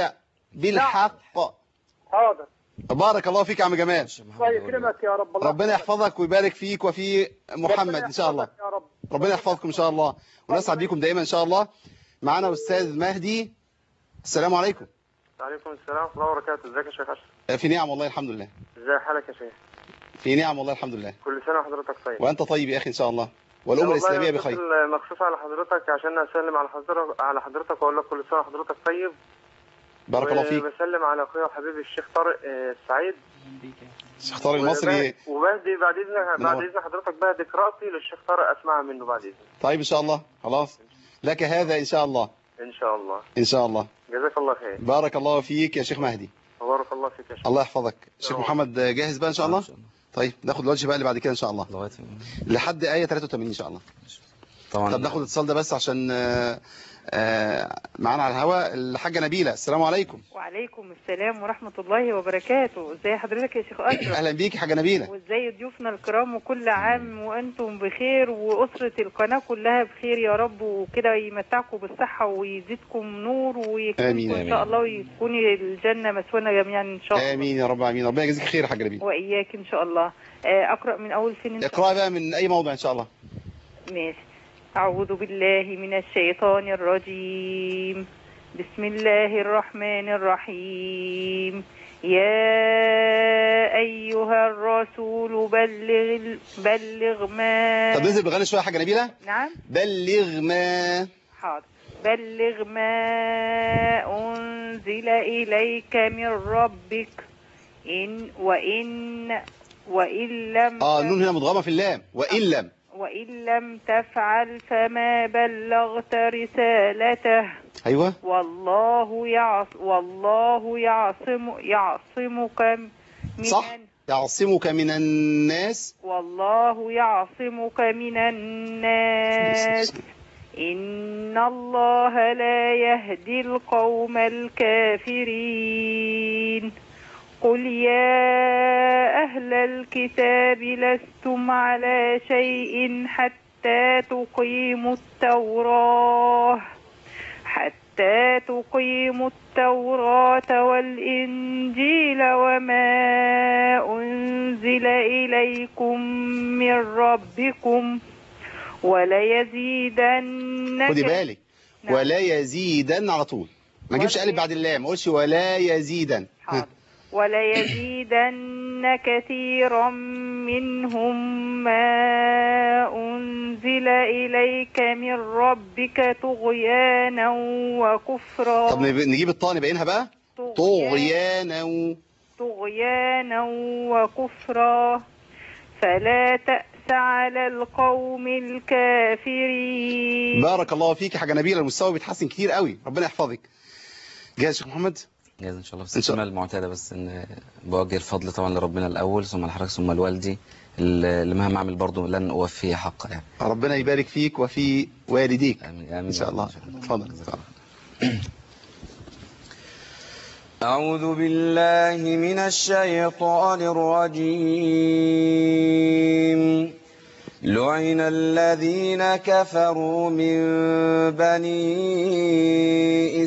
[SPEAKER 2] بالحق
[SPEAKER 13] حاضر
[SPEAKER 2] بارك الله فيك يا عم جمال
[SPEAKER 13] الله يكرمك يا رب الله
[SPEAKER 2] ربنا يحفظك ويبارك فيك وفي محمد ان شاء الله
[SPEAKER 13] يا رب
[SPEAKER 2] ربنا يحفظكم ان شاء الله ونسعد بيكم دائما ان شاء الله معانا استاذ مهدي السلام عليكم
[SPEAKER 14] وعليكم السلام ورحمة الله وبركاته ازيك يا شيخ أشرف
[SPEAKER 2] في نعم والله الحمد لله
[SPEAKER 14] ازي حالك يا شيخ
[SPEAKER 2] في نعم والله الحمد لله
[SPEAKER 14] كل سنة وحضرتك طيب
[SPEAKER 2] وانت طيب يا اخي ان شاء الله والامه
[SPEAKER 14] والله
[SPEAKER 2] الاسلاميه
[SPEAKER 14] أنا
[SPEAKER 2] بخير
[SPEAKER 14] بتصل مخصوص على حضرتك عشان اسلم على حضرتك على حضرتك واقول لك كل سنة وحضرتك طيب
[SPEAKER 2] بارك الله فيك
[SPEAKER 14] وبسلم على اخويا وحبيبي الشيخ طارق آه، السعيد
[SPEAKER 2] شيخ طارق المصري
[SPEAKER 14] وبهدي بعد اذنك بعد
[SPEAKER 2] منور.
[SPEAKER 14] اذن حضرتك بهدي قراءتي للشيخ طارق اسمعها منه بعد اذنك
[SPEAKER 2] طيب ان شاء الله خلاص لك هذا ان شاء الله
[SPEAKER 14] ان شاء الله
[SPEAKER 2] ان شاء الله
[SPEAKER 14] جزاك الله خير
[SPEAKER 2] بارك الله فيك يا شيخ مهدي
[SPEAKER 14] وبارك الله فيك يا شيخ
[SPEAKER 2] الله يحفظك شيخ محمد جاهز بقى ان شاء الله طيب ناخد الوجه بقى اللي بعد كده ان شاء الله لحد ايه 83 ان شاء الله
[SPEAKER 3] طبعا
[SPEAKER 2] طب ناخد الاتصال ده بس عشان آه، آه، معانا على الهواء الحاجه نبيله السلام عليكم
[SPEAKER 15] وعليكم السلام ورحمة الله وبركاته ازي حضرتك يا شيخ أشرف
[SPEAKER 2] اهلا بيك يا حاجه نبيله
[SPEAKER 15] وازاي ضيوفنا الكرام وكل عام وانتم بخير واسرة القناة كلها بخير يا رب وكده يمتعكم بالصحة ويزيدكم نور ويكون
[SPEAKER 2] آمين،
[SPEAKER 15] ان
[SPEAKER 2] آمين.
[SPEAKER 15] شاء الله ويكون الجنة مسوانا جميعا ان شاء الله
[SPEAKER 2] امين يا رب امين ربنا يجزيك خير يا حاجه نبيله
[SPEAKER 15] واياك ان شاء الله آه، اقرأ من اول فين إن شاء
[SPEAKER 2] اقرا بقى من اي موضع ان شاء الله
[SPEAKER 15] ماشي أعوذ بالله من الشيطان الرجيم بسم الله الرحمن الرحيم يا أيها الرسول بلغ بلغ ما
[SPEAKER 2] طب ننزل بغني شويه يا حاجه نبيله
[SPEAKER 15] نعم
[SPEAKER 2] بلغ ما
[SPEAKER 15] حاضر بلغ ما أنزل إليك من ربك إن وإن وإن لم
[SPEAKER 2] اه النون هنا مضغمه في اللام وان لم
[SPEAKER 15] وإن لم تفعل فما بلغت رسالته
[SPEAKER 2] ايوه
[SPEAKER 15] والله يعص والله يعصم يعصمك من
[SPEAKER 2] صح يعصمك من الناس
[SPEAKER 15] والله يعصمك من الناس إن الله لا يهدي القوم الكافرين قل يا أهل الكتاب لستم على شيء حتى تقيموا التوراة حتى تقيموا التوراة والإنجيل وما أنزل إليكم من ربكم وليزيدن
[SPEAKER 2] خدي بالك ولا يزيدن على طول ما نجيبش قالب بعد اللام ما اقولش ولا يزيدن
[SPEAKER 15] وليزيدن كثيرا منهم ما أنزل إليك من ربك طغيانا وكفرا
[SPEAKER 2] طب نب- نجيب الطاء نبينها بقى طغيانا و-
[SPEAKER 15] طغيانا وكفرا فلا تأس على القوم الكافرين
[SPEAKER 2] بارك الله فيك يا حاجه نبيله المستوى بيتحسن كتير قوي ربنا يحفظك جاهز يا شيخ محمد
[SPEAKER 3] جاهز ان شاء الله بس الكلمه المعتاده بس ان بوجه الفضل طبعا لربنا الاول ثم لحضرتك ثم لوالدي اللي مهما اعمل برضه لن اوفيه حقه يعني
[SPEAKER 2] ربنا يبارك فيك وفي والديك
[SPEAKER 3] امين امين
[SPEAKER 2] ان شاء الله اتفضل اتفضل.
[SPEAKER 5] أعوذ بالله من الشيطان الرجيم لعن الذين كفروا من بني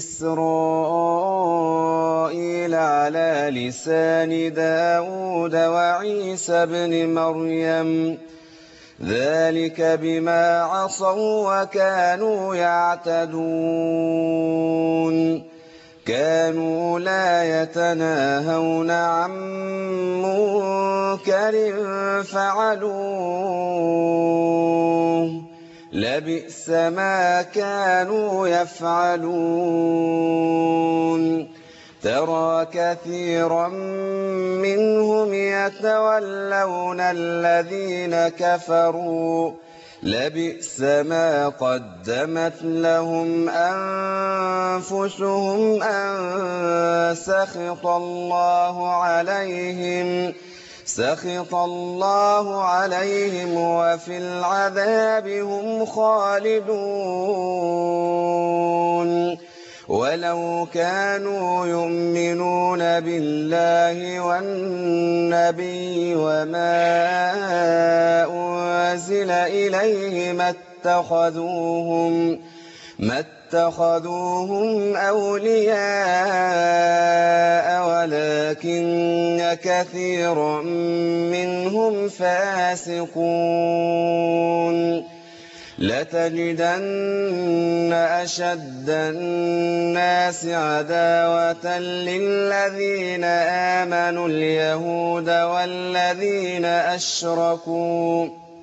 [SPEAKER 5] إسرائيل على لسان داود وعيسى بن مريم ذلك بما عصوا وكانوا يعتدون كانوا لا يتناهون عن منكر فعلوه لبئس ما كانوا يفعلون ترى كثيرا منهم يتولون الذين كفروا لبئس ما قدمت لهم أنفسهم أن سخط الله عليهم سخط الله عليهم وفي العذاب هم خالدون ولو كانوا يؤمنون بالله والنبي وما أنزل إليه ما اتخذوهم ما اتخذوهم أولياء ولكن كثير منهم فاسقون لتجدن أشد الناس عداوة للذين آمنوا اليهود والذين أشركوا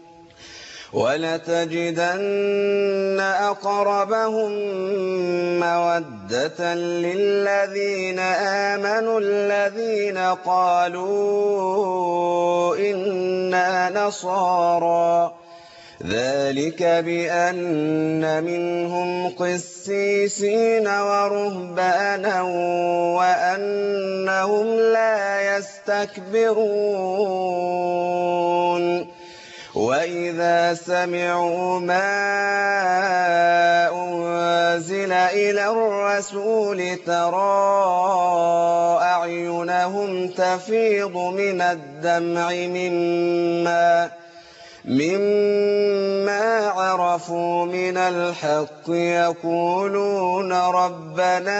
[SPEAKER 5] ولتجدن أقربهم مودة للذين آمنوا الذين قالوا إنا نصارى ذلك بأن منهم قسيسين ورهبانا وأنهم لا يستكبرون وإذا سمعوا ما أنزل إلى الرسول ترى أعينهم تفيض من الدمع مما مما عرفوا من الحق يقولون ربنا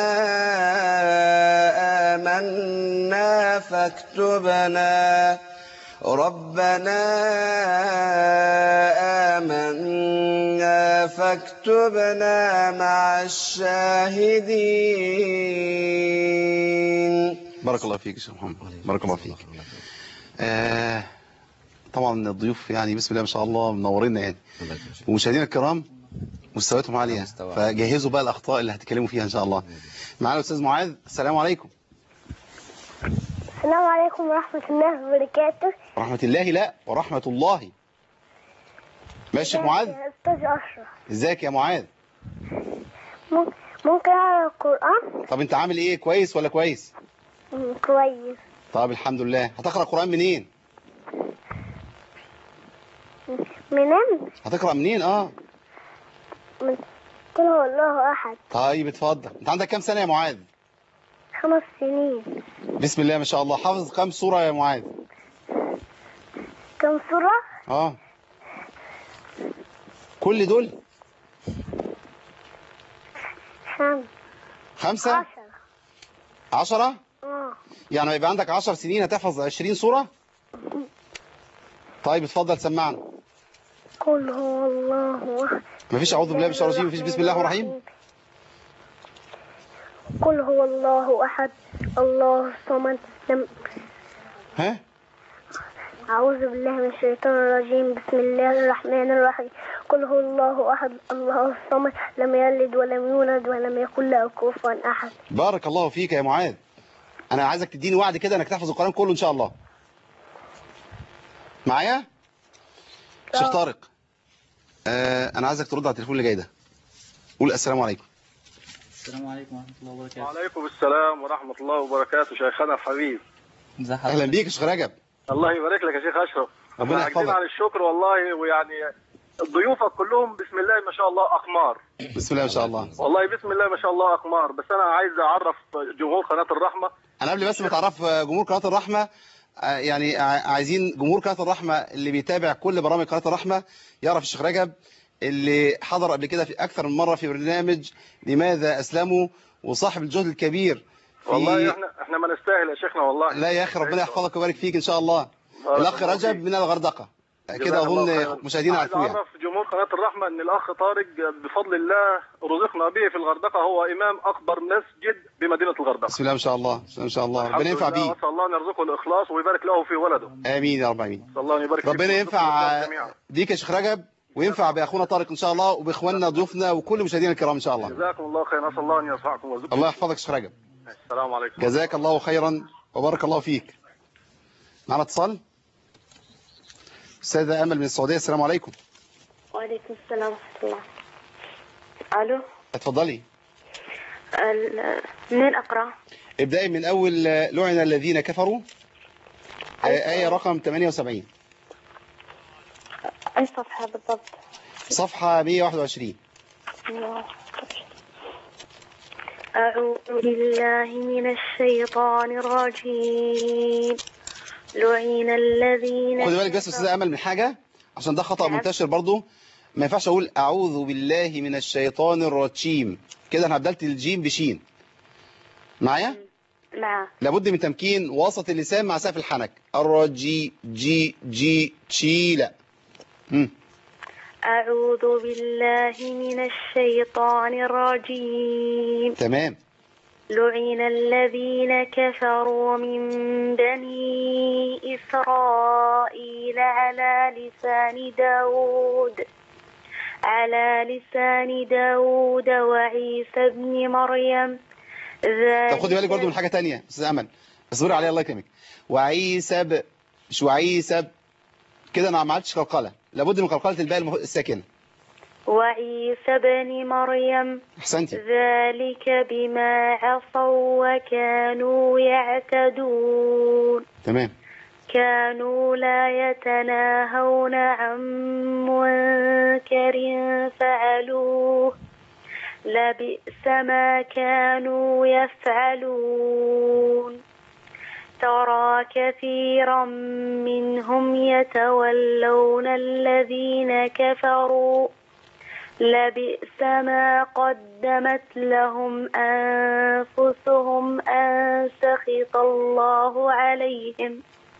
[SPEAKER 5] آمنا فاكتبنا ربنا آمنا فاكتبنا مع الشاهدين
[SPEAKER 2] بارك الله فيك يا شيخ محمد بارك الله فيك آه طبعا الضيوف يعني بسم الله ما شاء الله منورينا يعني ومشاهدينا الكرام مستوياتهم عاليه فجهزوا بقى الاخطاء اللي هتتكلموا فيها ان شاء الله معانا الاستاذ معاذ السلام عليكم
[SPEAKER 4] السلام عليكم ورحمة الله وبركاته
[SPEAKER 2] ورحمه الله لا ورحمه الله ماشي يا شيخ معاذ
[SPEAKER 4] يا أستاذ أشرف
[SPEAKER 2] ازيك يا معاذ
[SPEAKER 4] مم- ممكن أقرأ القرآن
[SPEAKER 2] طب انت عامل ايه كويس ولا كويس
[SPEAKER 4] مم، كويس
[SPEAKER 2] طب الحمد لله هتقرا قران منين
[SPEAKER 4] منين
[SPEAKER 2] هتقرا منين اه
[SPEAKER 4] من قل هو الله أحد
[SPEAKER 2] طيب اتفضل انت عندك كام سنه يا معاذ
[SPEAKER 4] خمس سنين
[SPEAKER 2] بسم الله ما شاء الله حافظ كام سوره يا معاذ
[SPEAKER 4] كم سورة
[SPEAKER 2] اه كل دول
[SPEAKER 4] خمس
[SPEAKER 2] خمسة عشرة
[SPEAKER 4] آه.
[SPEAKER 2] يعني يبقى عندك عشر سنين هتحفظ عشرين سورة طيب اتفضل سمعنا
[SPEAKER 4] قل هو الله أحد
[SPEAKER 2] مفيش أعوذ بالله من الشيطان الرجيم مفيش بسم الله الرحمن الرحيم
[SPEAKER 4] قل هو الله أحد الله الصمد لم
[SPEAKER 2] ها
[SPEAKER 4] أعوذ بالله من الشيطان الرجيم بسم الله الرحمن الرحيم قل هو الله أحد الله الصمد لم يلد ولم يولد ولم يكن له كفوا أحد
[SPEAKER 2] بارك الله فيك يا معاذ أنا عايزك تديني وعد كده إنك تحفظ القرآن كله إن شاء الله معايا شيخ طارق آه أنا عايزك ترد على التليفون اللي جاي ده قول السلام عليكم
[SPEAKER 16] السلام عليكم ورحمة الله وبركاته
[SPEAKER 12] وعليكم السلام ورحمة الله وبركاته شيخنا الحبيب
[SPEAKER 2] أهلا بيك يا شيخ رجب
[SPEAKER 12] الله يبارك لك يا شيخ أشرف
[SPEAKER 2] ربنا
[SPEAKER 12] احنا عاجزين
[SPEAKER 2] يحفظك.
[SPEAKER 12] على الشكر والله ويعني ضيوفك كلهم بسم الله ما شاء الله أقمار
[SPEAKER 2] بسم الله ما شاء الله
[SPEAKER 12] والله بسم الله ما شاء الله أقمار بس أنا عايز أعرف جمهور قناة الرحمة
[SPEAKER 2] أنا قبل بس ما تعرف جمهور قناة الرحمة آه، يعني ع- عايزين جمهور قناة الرحمة اللي بيتابع كل برامج قناة الرحمة يعرف الشيخ رجب اللي حضر قبل كده في أكثر من مرة في برنامج لماذا أسلموا وصاحب الجهد الكبير في
[SPEAKER 12] والله احنا احنا ما نستاهل يا شيخنا والله
[SPEAKER 2] لا يا أخي ربنا يحفظك ويبارك فيك إن شاء الله
[SPEAKER 12] بارك
[SPEAKER 2] الأخ
[SPEAKER 12] الله
[SPEAKER 2] رجب
[SPEAKER 12] فيك.
[SPEAKER 2] من الغردقة كده
[SPEAKER 12] جزاك الله
[SPEAKER 2] أظن
[SPEAKER 12] خيراً.
[SPEAKER 2] مشاهدينا
[SPEAKER 12] عايز
[SPEAKER 2] عارفوها
[SPEAKER 12] أعرف جمهور قناة الرحمة أن الأخ طارق بفضل الله رزقنا به في الغردقة هو إمام أكبر مسجد بمدينة الغردقة
[SPEAKER 2] بسم الله ما شاء الله بسم الله ما شاء الله
[SPEAKER 12] الحمد
[SPEAKER 2] ربنا ينفع
[SPEAKER 12] لله،
[SPEAKER 2] بيه
[SPEAKER 12] وأسأل الله أن يرزقه الإخلاص ويبارك له في ولده
[SPEAKER 2] آمين يا رب آمين
[SPEAKER 12] أسأل الله أن يبارك فيكم
[SPEAKER 2] ربنا
[SPEAKER 12] ويرزقكم
[SPEAKER 2] ينفع
[SPEAKER 12] الإخلاص جميعا.
[SPEAKER 2] بيك يا شيخ رجب وينفع بأخونا طارق إن شاء الله وبإخواننا ضيوفنا وكل مشاهدينا الكرام إن شاء الله
[SPEAKER 12] جزاكم الله خيرا أسأل الله أن يرفعكم ويرزقكم
[SPEAKER 2] الله يحفظك يا شيخ رجب
[SPEAKER 12] السلام عليكم
[SPEAKER 2] جزاك الله خيرا وبارك الله فيك معنا اتصال أستاذة أمل من السعودية السلام عليكم
[SPEAKER 9] وعليكم السلام ورحمة الله ألو
[SPEAKER 2] اتفضلي
[SPEAKER 9] ال- منين أقرأ؟
[SPEAKER 2] ابدأي من أول آه، لعن الذين كفروا آه، آية رقم 78
[SPEAKER 9] أي صفحة بالضبط؟
[SPEAKER 2] صفحة 121
[SPEAKER 9] أعوذ بالله من الشيطان الرجيم لعن الذين
[SPEAKER 2] خدي بالك بس يا أستاذة أمل من حاجة عشان ده خطأ منتشر برضو ما ينفعش اقول اعوذ بالله من الشيطان الرجيم كده انا بدلت الجيم بشين معايا
[SPEAKER 9] نعم
[SPEAKER 2] لابد من تمكين وسط اللسان مع سقف الحنك الرجي جي جي تشي لا مم.
[SPEAKER 9] أعوذ بالله من الشيطان الرجيم
[SPEAKER 2] تمام
[SPEAKER 9] لعن الذين كفروا من بني إسرائيل على لسان داود على لسان داود وعيسى بن مريم
[SPEAKER 2] طب خدي بالك برضو من حاجة تانية استاذ امل اصبري عليها الله يكرمك وعيسى ب... مش وعيسى ب... كده انا ما عملتش قلقله لابد من قلقله الباء المه... الساكنه
[SPEAKER 9] وعيسى بن مريم
[SPEAKER 2] احسنتي
[SPEAKER 9] ذلك بما عصوا وكانوا يعتدون
[SPEAKER 2] تمام
[SPEAKER 9] كانوا لا يتناهون عن منكر فعلوه لبئس ما كانوا يفعلون ترى كثيرا منهم يتولون الذين كفروا لبئس ما قدمت لهم أنفسهم أن سخط الله عليهم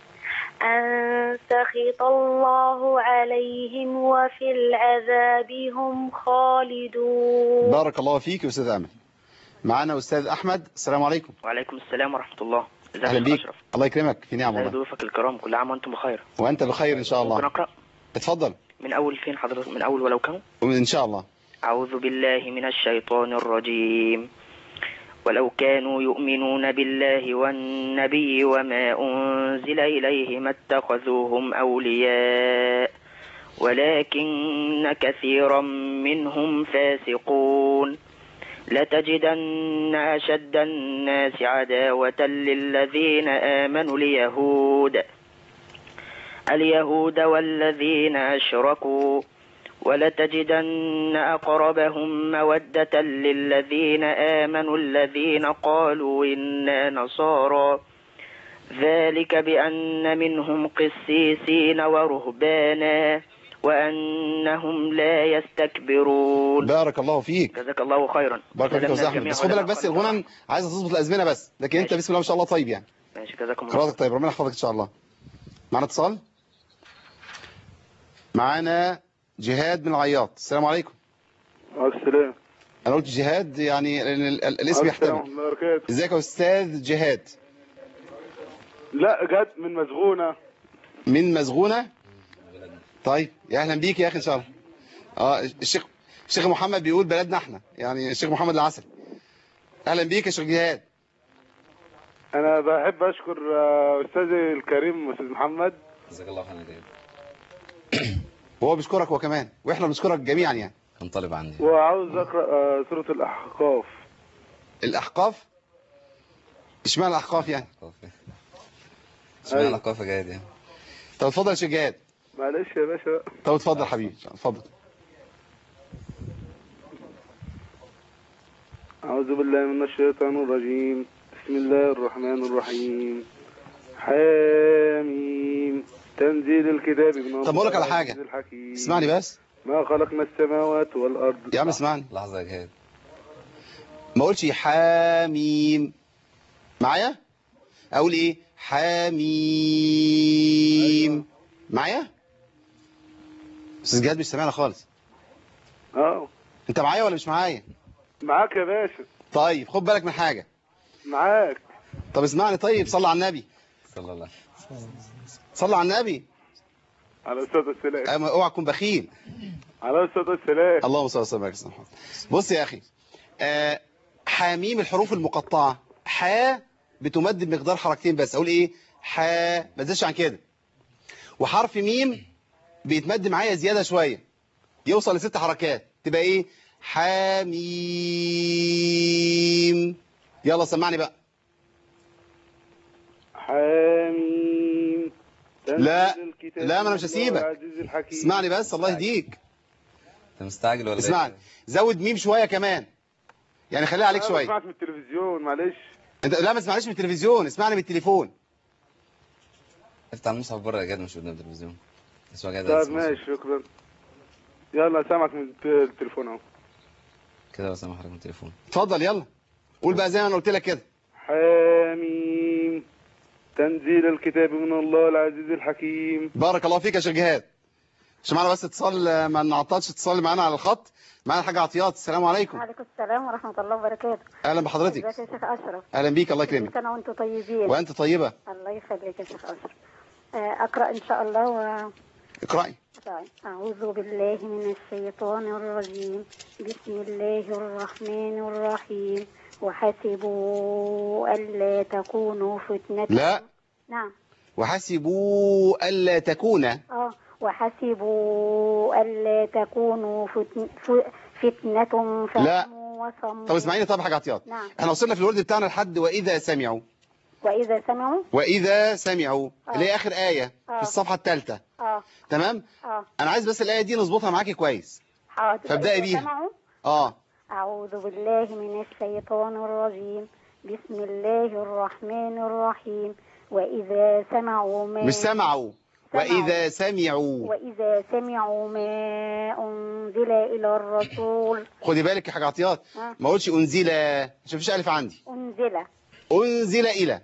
[SPEAKER 9] أن سخط الله عليهم وفي العذاب هم خالدون
[SPEAKER 2] بارك الله فيك يا استاذ امل معانا استاذ احمد السلام عليكم
[SPEAKER 17] وعليكم السلام ورحمة الله ازيك
[SPEAKER 2] اهلا
[SPEAKER 17] يا
[SPEAKER 2] بيك
[SPEAKER 17] أشرف
[SPEAKER 2] الله يكرمك في نعم
[SPEAKER 17] ازي
[SPEAKER 2] والله
[SPEAKER 17] ضيوفك الكرام كل عام وانتم بخير
[SPEAKER 2] وانت بخير ان شاء
[SPEAKER 17] ممكن
[SPEAKER 2] الله
[SPEAKER 17] أقرأ
[SPEAKER 2] اتفضل
[SPEAKER 17] من أول فين حضرتك من أول ولو كانوا
[SPEAKER 2] ان شاء الله
[SPEAKER 17] أعوذ بالله من الشيطان الرجيم ولو كانوا يؤمنون بالله والنبي وما أنزل إليه ما اتخذوهم أولياء ولكن كثيرا منهم فاسقون لتجدن أشد الناس عداوة للذين آمنوا اليهود اليهود والذين أشركوا ولتجدن أقربهم مودة للذين آمنوا الذين قالوا إنا نصارى ذلك بأن منهم قسيسين ورهبانا وأنهم لا يستكبرون
[SPEAKER 2] بارك الله فيك
[SPEAKER 17] جزاك الله خيرا
[SPEAKER 2] بارك الله فيك يا استاذ
[SPEAKER 17] سلمنا
[SPEAKER 2] احمد
[SPEAKER 17] الجميع
[SPEAKER 2] بس خد بالك
[SPEAKER 17] ولنا
[SPEAKER 2] بس
[SPEAKER 17] خير.
[SPEAKER 2] الغنى عايزه تظبط الازمنه بس لكن انت بسم الله ما شاء الله طيب يعني
[SPEAKER 17] ماشي جزاكم الله
[SPEAKER 2] قراءتك طيب ربنا يحفظك ان شاء الله معانا اتصال معانا جهاد بن العياط السلام عليكم
[SPEAKER 18] عليكم السلام
[SPEAKER 2] انا قلت جهاد يعني لأن ال- ال- الاسم يحتمل ازيك يا استاذ جهاد
[SPEAKER 18] لا جت من مسغونة
[SPEAKER 2] من مسغونه طيب يا اهلا بيك يا اخي ان شاء الله اه الشيخ الشيخ محمد بيقول بلدنا احنا يعني الشيخ محمد العسل اهلا بيك يا شيخ جهاد
[SPEAKER 18] انا بحب اشكر آه، استاذي الكريم استاذ محمد
[SPEAKER 3] جزاك الله خيرا جدا
[SPEAKER 2] وهو بيشكرك هو كمان واحنا بنشكرك جميعا يعني
[SPEAKER 3] كان طالب عندي
[SPEAKER 18] وعاوز اقرا آه، سورة الاحقاف
[SPEAKER 2] الاحقاف اشمعنى الاحقاف يعني
[SPEAKER 3] اشمعنى القافة جاية يعني
[SPEAKER 2] طب اتفضل يا شيخ جهاد
[SPEAKER 18] معلش يا باشا
[SPEAKER 2] طب اتفضل حبيبي اتفضل
[SPEAKER 18] أعوذ بالله من الشيطان الرجيم بسم الله الرحمن الرحيم حاميم تنزيل الكتاب من
[SPEAKER 2] طب اقول لك على حاجه
[SPEAKER 18] العزيز الحكيم
[SPEAKER 2] اسمعني بس
[SPEAKER 18] ما خلقنا السماوات والأرض
[SPEAKER 2] يا عم اسمعني
[SPEAKER 3] لحظة يا جهاد
[SPEAKER 2] ما اقولش حاميم معايا اقول ايه حاميم معايا استاذ جهاد مش سامعنا خالص
[SPEAKER 18] اه
[SPEAKER 2] انت معايا ولا مش معايا
[SPEAKER 18] معاك يا باشا
[SPEAKER 2] طيب خد بالك من حاجه
[SPEAKER 18] معاك
[SPEAKER 2] طب اسمعني طيب صلي على النبي
[SPEAKER 3] صلى الله
[SPEAKER 2] صلي على النبي
[SPEAKER 18] على الصلاة والسلام
[SPEAKER 2] أما اوعى تكون بخيل
[SPEAKER 18] على الصلاة والسلام
[SPEAKER 2] اللهم صل وسلم على سيدنا محمد بص يا اخي آه حاميم الحروف المقطعه حا بتمد بمقدار حركتين بس اقول ايه حا ما تزيدش عن كده وحرف ميم بيتمد معايا زياده شويه يوصل لست حركات تبقى ايه حاميم يلا سمعني بقى
[SPEAKER 18] حاميم
[SPEAKER 2] لا
[SPEAKER 18] تنزيل الكتاب
[SPEAKER 2] لا ما انا مش
[SPEAKER 18] من
[SPEAKER 2] هسيبك
[SPEAKER 18] العزيز الحكيم
[SPEAKER 2] اسمعني بس الله يهديك
[SPEAKER 3] انت مستعجل ولا
[SPEAKER 2] اسمعني زود ميم شويه كمان يعني خليها عليك
[SPEAKER 18] أنا
[SPEAKER 2] شويه
[SPEAKER 18] سمعت من التلفزيون معلش
[SPEAKER 2] انت لا ما تسمعنيش من التلفزيون اسمعني من التليفون
[SPEAKER 3] افتح المصحف بره يا جهاد مش قدام التلفزيون اسمع جهاد
[SPEAKER 18] طيب
[SPEAKER 3] اسمع
[SPEAKER 18] ماشي شكرا يلا سامعك من الت- التليفون اهو
[SPEAKER 3] كده بس حضرتك من التليفون
[SPEAKER 2] اتفضل يلا قول بقى زي ما انا قلت لك كده
[SPEAKER 18] حاميم تنزيل الكتاب من الله العزيز الحكيم
[SPEAKER 2] بارك الله فيك يا شيخ جهاد مش معانا بس اتصال آه، ما نعطلش اتصال معانا على الخط معانا الحاجه عطيات السلام عليكم
[SPEAKER 19] وعليكم السلام ورحمة الله وبركاته
[SPEAKER 2] اهلا بحضرتك
[SPEAKER 19] ازيك يا شيخ أشرف
[SPEAKER 2] اهلا بيك الله
[SPEAKER 19] كل
[SPEAKER 2] يكرمك
[SPEAKER 19] سنة وانتم طيبين
[SPEAKER 2] وانت طيبه
[SPEAKER 19] الله يخليك يا شيخ أشرف آه، أقرأ إن شاء الله و...
[SPEAKER 2] اقراي
[SPEAKER 19] طيب. أعوذ بالله من الشيطان الرجيم بسم الله الرحمن الرحيم وحسبوا ألا تكونوا فتنة
[SPEAKER 2] لا
[SPEAKER 19] نعم
[SPEAKER 2] وحسبوا الا تكون
[SPEAKER 19] اه وحسبوا ألا تكونوا فتن... ف- فتنة
[SPEAKER 2] لا.
[SPEAKER 19] فعموا وصموا
[SPEAKER 2] طب اسمعيني طب حاجه عطيات
[SPEAKER 19] نعم
[SPEAKER 2] احنا وصلنا في الورد بتاعنا لحد واذا سمعوا
[SPEAKER 19] وإذا سمعوا
[SPEAKER 2] واذا سمعوا
[SPEAKER 19] آه.
[SPEAKER 2] اللي هي اخر ايه
[SPEAKER 19] آه.
[SPEAKER 2] في الصفحه الثالثه
[SPEAKER 19] اه
[SPEAKER 2] تمام
[SPEAKER 19] اه
[SPEAKER 2] انا عايز بس الايه دي نظبطها معاكي كويس
[SPEAKER 19] حاضر
[SPEAKER 2] فابدأي
[SPEAKER 19] وإذا
[SPEAKER 2] بيها.
[SPEAKER 19] سمعوا
[SPEAKER 2] اه
[SPEAKER 19] أعوذ بالله من الشيطان الرجيم بسم الله الرحمن الرحيم وإذا سمعوا ما
[SPEAKER 2] مش سمعوا واذا سمعوا
[SPEAKER 19] وإذا سمعوا ما أنزل إلى الرسول
[SPEAKER 2] خدي بالك يا حاجه عطيات
[SPEAKER 19] آه.
[SPEAKER 2] ما اقولش انزل عشان مفيش الف عندي
[SPEAKER 19] أنزل
[SPEAKER 2] انزل الى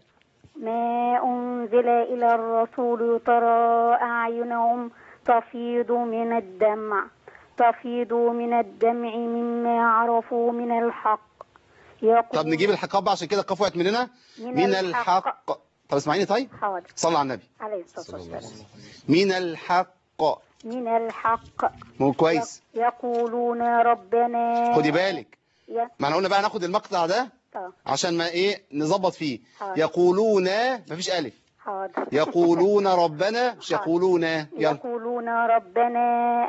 [SPEAKER 19] ما أنزل إلى الرسول ترى أعينهم تفيض من الدمع تفيض من الدمع مما عرفوا من الحق يقول
[SPEAKER 2] طب نجيب الحقاب عشان كده القاف وقعت مننا
[SPEAKER 19] من
[SPEAKER 2] من
[SPEAKER 19] الحق.
[SPEAKER 2] الحق طب اسمعيني طيب
[SPEAKER 19] حاضر
[SPEAKER 2] صلى على النبي
[SPEAKER 19] عليه الصلاة والسلام
[SPEAKER 2] من الحق
[SPEAKER 19] من الحق
[SPEAKER 2] مو كويس
[SPEAKER 19] يقولون ربنا
[SPEAKER 2] خدي بالك
[SPEAKER 19] يا
[SPEAKER 2] ما احنا قلنا بقى ناخد المقطع ده
[SPEAKER 19] طب،
[SPEAKER 2] عشان ما ايه نظبط فيه
[SPEAKER 19] حاضر.
[SPEAKER 2] يقولون مفيش الف
[SPEAKER 19] حاضر
[SPEAKER 2] يقولون ربنا مش يقولون يلا
[SPEAKER 19] يقولون ربنا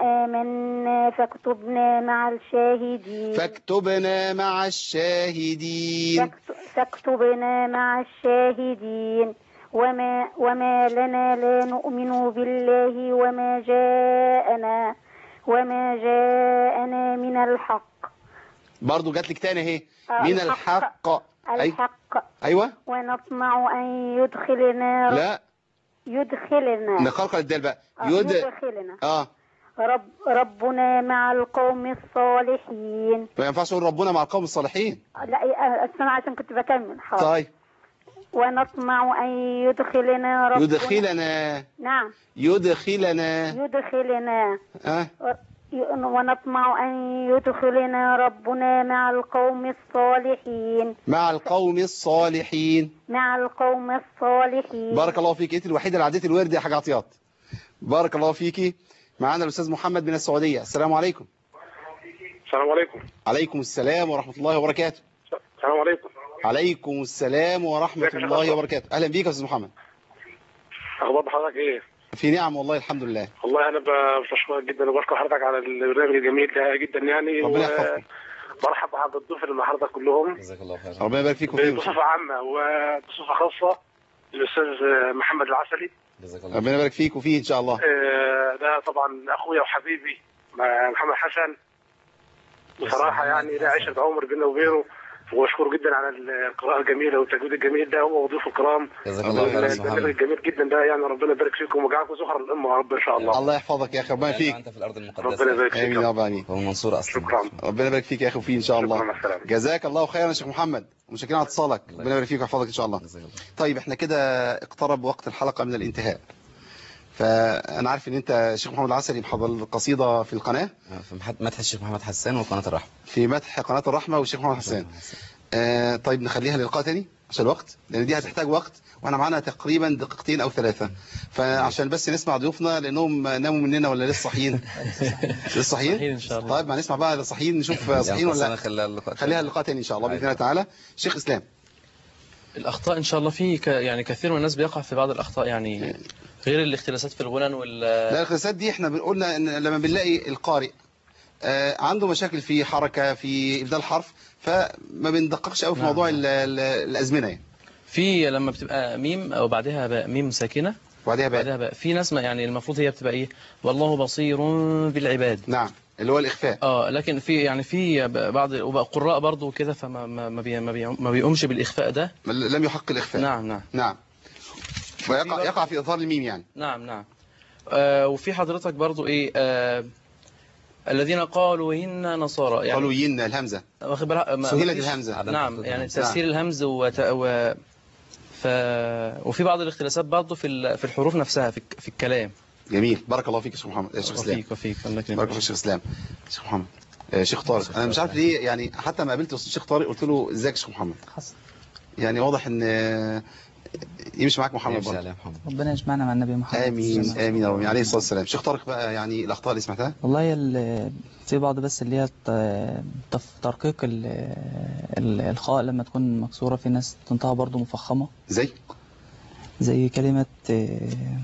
[SPEAKER 19] آمنا فاكتبنا مع الشاهدين
[SPEAKER 2] فاكتبنا مع الشاهدين
[SPEAKER 19] فاكتبنا مع الشاهدين وما وما لنا لا نؤمن بالله وما جاءنا وما جاءنا من الحق
[SPEAKER 2] برضو جات لك تاني اهي
[SPEAKER 19] آه،
[SPEAKER 2] من
[SPEAKER 19] الحق.
[SPEAKER 2] الحق أي-
[SPEAKER 19] الحق
[SPEAKER 2] ايوه
[SPEAKER 19] ونطمع أن يدخلنا
[SPEAKER 2] لا
[SPEAKER 19] يدخلنا
[SPEAKER 2] نقرقر الدال بقى
[SPEAKER 19] آه،
[SPEAKER 2] يد
[SPEAKER 19] يدخلنا
[SPEAKER 2] اه
[SPEAKER 19] رب ربنا مع القوم الصالحين
[SPEAKER 2] ما ينفعش اقول ربنا مع القوم الصالحين
[SPEAKER 19] لا آه، استنى عشان كنت بكمل حاضر
[SPEAKER 2] طيب
[SPEAKER 19] ونطمع أن يدخلنا ربنا
[SPEAKER 2] يدخلنا
[SPEAKER 19] نعم
[SPEAKER 2] يدخلنا
[SPEAKER 19] يدخلنا
[SPEAKER 2] اه
[SPEAKER 19] ونطمع أن يدخلنا ربنا مع القوم الصالحين
[SPEAKER 2] مع القوم الصالحين
[SPEAKER 19] مع القوم الصالحين
[SPEAKER 2] بارك الله فيك انت الوحيده اللي عديت الورد يا حاجه عطيات بارك الله فيكي معانا الاستاذ محمد من السعوديه السلام عليكم
[SPEAKER 12] السلام عليكم
[SPEAKER 2] عليكم السلام ورحمه الله وبركاته
[SPEAKER 12] السلام عليكم
[SPEAKER 2] عليكم السلام ورحمه
[SPEAKER 12] ازيك يا شيخ
[SPEAKER 2] الله
[SPEAKER 12] أشرف؟
[SPEAKER 2] وبركاته اهلا بيك يا استاذ محمد
[SPEAKER 12] اخبار حضرتك ايه
[SPEAKER 2] في نعم والله الحمد لله
[SPEAKER 12] والله انا ب- بشكرك جدا وبشكر حضرتك على البرنامج الجميل ده جدا يعني
[SPEAKER 2] ربنا
[SPEAKER 12] و-
[SPEAKER 2] يحفظك.
[SPEAKER 12] برحب بحضرتك الضيوف اللي مع حضرتك كلهم
[SPEAKER 3] جزاك الله خير
[SPEAKER 2] ربنا يبارك فيك وفيهم
[SPEAKER 12] بصفه عامه وبصفه خاصه الاستاذ محمد العسلي
[SPEAKER 3] جزاك الله
[SPEAKER 2] ربنا يبارك فيك وفيه ان شاء الله
[SPEAKER 12] آه، ده طبعا اخويا وحبيبي مع محمد حسن بصراحه يعني ده عشره عمر بيننا وبينه واشكره جدا على القراءه الجميله والتجويد الجميل ده هو وضيوف الكرام
[SPEAKER 3] جزاك الله خير يا أستاذ
[SPEAKER 12] البرنامج
[SPEAKER 3] محمد
[SPEAKER 12] الجميل جدا ده يعني ربنا يبارك فيكم ويجعلكم زخر الامه يا رب ان شاء الله
[SPEAKER 2] الله يحفظك يا اخي ربنا فيك
[SPEAKER 3] انت في الارض المقدسه
[SPEAKER 12] ربنا يبارك فيك
[SPEAKER 2] امين يا رب العالمين
[SPEAKER 3] هو منصور اصلا
[SPEAKER 12] شكرا
[SPEAKER 2] ربنا يبارك فيك يا اخي وفيه ان شاء الله
[SPEAKER 12] شكرا مع السلامه
[SPEAKER 2] جزاك الله خيرا يا شيخ محمد ومشكرين على اتصالك ربنا يبارك فيك ويحفظك ان شاء الله
[SPEAKER 3] جزاك الله
[SPEAKER 2] طيب احنا كده اقترب وقت الحلقه من الانتهاء فانا عارف ان انت شيخ محمد العسلي محضر القصيده في القناه
[SPEAKER 3] آه، في مح- مدح الشيخ محمد حسان وقناه الرحمه
[SPEAKER 2] في مدح قناه الرحمه والشيخ محمد حسان آه طيب نخليها للقاء تاني عشان الوقت لان دي هتحتاج وقت واحنا معانا تقريبا دقيقتين او ثلاثه فعشان بس نسمع ضيوفنا لانهم ناموا مننا ولا لسه صاحيين لسه صاحيين
[SPEAKER 20] ان شاء الله
[SPEAKER 2] طيب ما نسمع بقى صاحيين نشوف صاحيين ولا لا
[SPEAKER 3] خليها اللقاء
[SPEAKER 2] خليها اللقاء تاني ان شاء الله باذن الله تعالى شيخ اسلام
[SPEAKER 20] الاخطاء ان شاء الله في ك... يعني كثير من الناس بيقع في بعض الاخطاء يعني غير الاختلاسات في الغنن وال
[SPEAKER 2] لا القياسات دي احنا قلنا ان لما بنلاقي القارئ آه، عنده مشاكل في حركه في ابدال الحرف فما بندققش قوي في
[SPEAKER 20] نعم.
[SPEAKER 2] موضوع ال- ال- الازمنه يعني
[SPEAKER 20] في لما بتبقى ميم او بعدها باء ميم ساكنه
[SPEAKER 2] وبعدها بقى
[SPEAKER 20] بعدها باء في ناس ما يعني المفروض هي بتبقى ايه والله بصير بالعباد
[SPEAKER 2] نعم اللي هو الاخفاء
[SPEAKER 20] اه لكن في يعني في بعض وبقى قراء برضو كده فما ما ما, بي ما, بي ما بيقومش بالاخفاء ده
[SPEAKER 2] لم يحق الاخفاء
[SPEAKER 20] نعم نعم
[SPEAKER 2] نعم ويقع يقع في اظهار الميم يعني
[SPEAKER 20] نعم نعم آه وفي حضرتك برضو ايه آه الذين قالوا إنا نصارى يعني
[SPEAKER 2] قالوا ينا الهمزة
[SPEAKER 20] واخد بالك ما-
[SPEAKER 2] سهلت
[SPEAKER 20] ما فيش-
[SPEAKER 2] الهمزة.
[SPEAKER 20] نعم يعني
[SPEAKER 2] نعم.
[SPEAKER 20] تفسير الهمز وت... و... ف... وفي بعض الاختلاسات برضه في ال... في الحروف نفسها في, الك- في الكلام
[SPEAKER 2] جميل بارك الله فيك يا شيخ محمد يا شيخ اسلام
[SPEAKER 20] وفيك وفيك الله يكرمك
[SPEAKER 2] بارك الله فيك يا شيخ اسلام شيخ محمد آه، شيخ طارق انا مش عارف ليه يعني حتى ما قابلت الشيخ طارق قلت له ازيك يا شيخ محمد
[SPEAKER 16] حصل
[SPEAKER 2] يعني واضح ان آه، يمشي معاك محمد
[SPEAKER 3] يمشي
[SPEAKER 2] برضه
[SPEAKER 3] عليه محمد
[SPEAKER 16] ربنا يجمعنا مع النبي محمد
[SPEAKER 2] امين امين يا رب عليه الصلاه والسلام شيخ طارق بقى يعني الاخطاء اللي سمعتها
[SPEAKER 16] والله هي ال- في بعض بس اللي هي الت- تف- ترقيق ال- ال- الخاء لما تكون مكسورة في ناس تنطقها برضو مفخمة
[SPEAKER 2] زي
[SPEAKER 16] زي كلمة آه،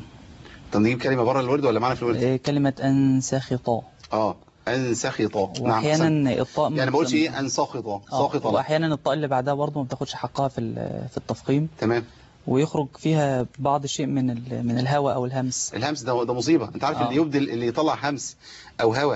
[SPEAKER 2] طب نجيب كلمه بره الورد ولا معانا في الورد
[SPEAKER 16] آه، كلمة أنسخطا
[SPEAKER 2] اه ان سخطا نعم أحسنت.
[SPEAKER 16] وأحيانا الطاء
[SPEAKER 2] يعني ما بقولش ايه ان ساخطا
[SPEAKER 16] آه،
[SPEAKER 2] ساخطا لا.
[SPEAKER 16] وأحيانا الطاء اللي بعدها برضو ما بتاخدش حقها في ال- في التفخيم
[SPEAKER 2] تمام
[SPEAKER 16] ويخرج فيها بعض شيء من ال- من الهواء أو الهمس
[SPEAKER 2] الهمس ده ده مصيبه انت عارف
[SPEAKER 16] آه.
[SPEAKER 2] اللي يبدل اللي يطلع همس او هوا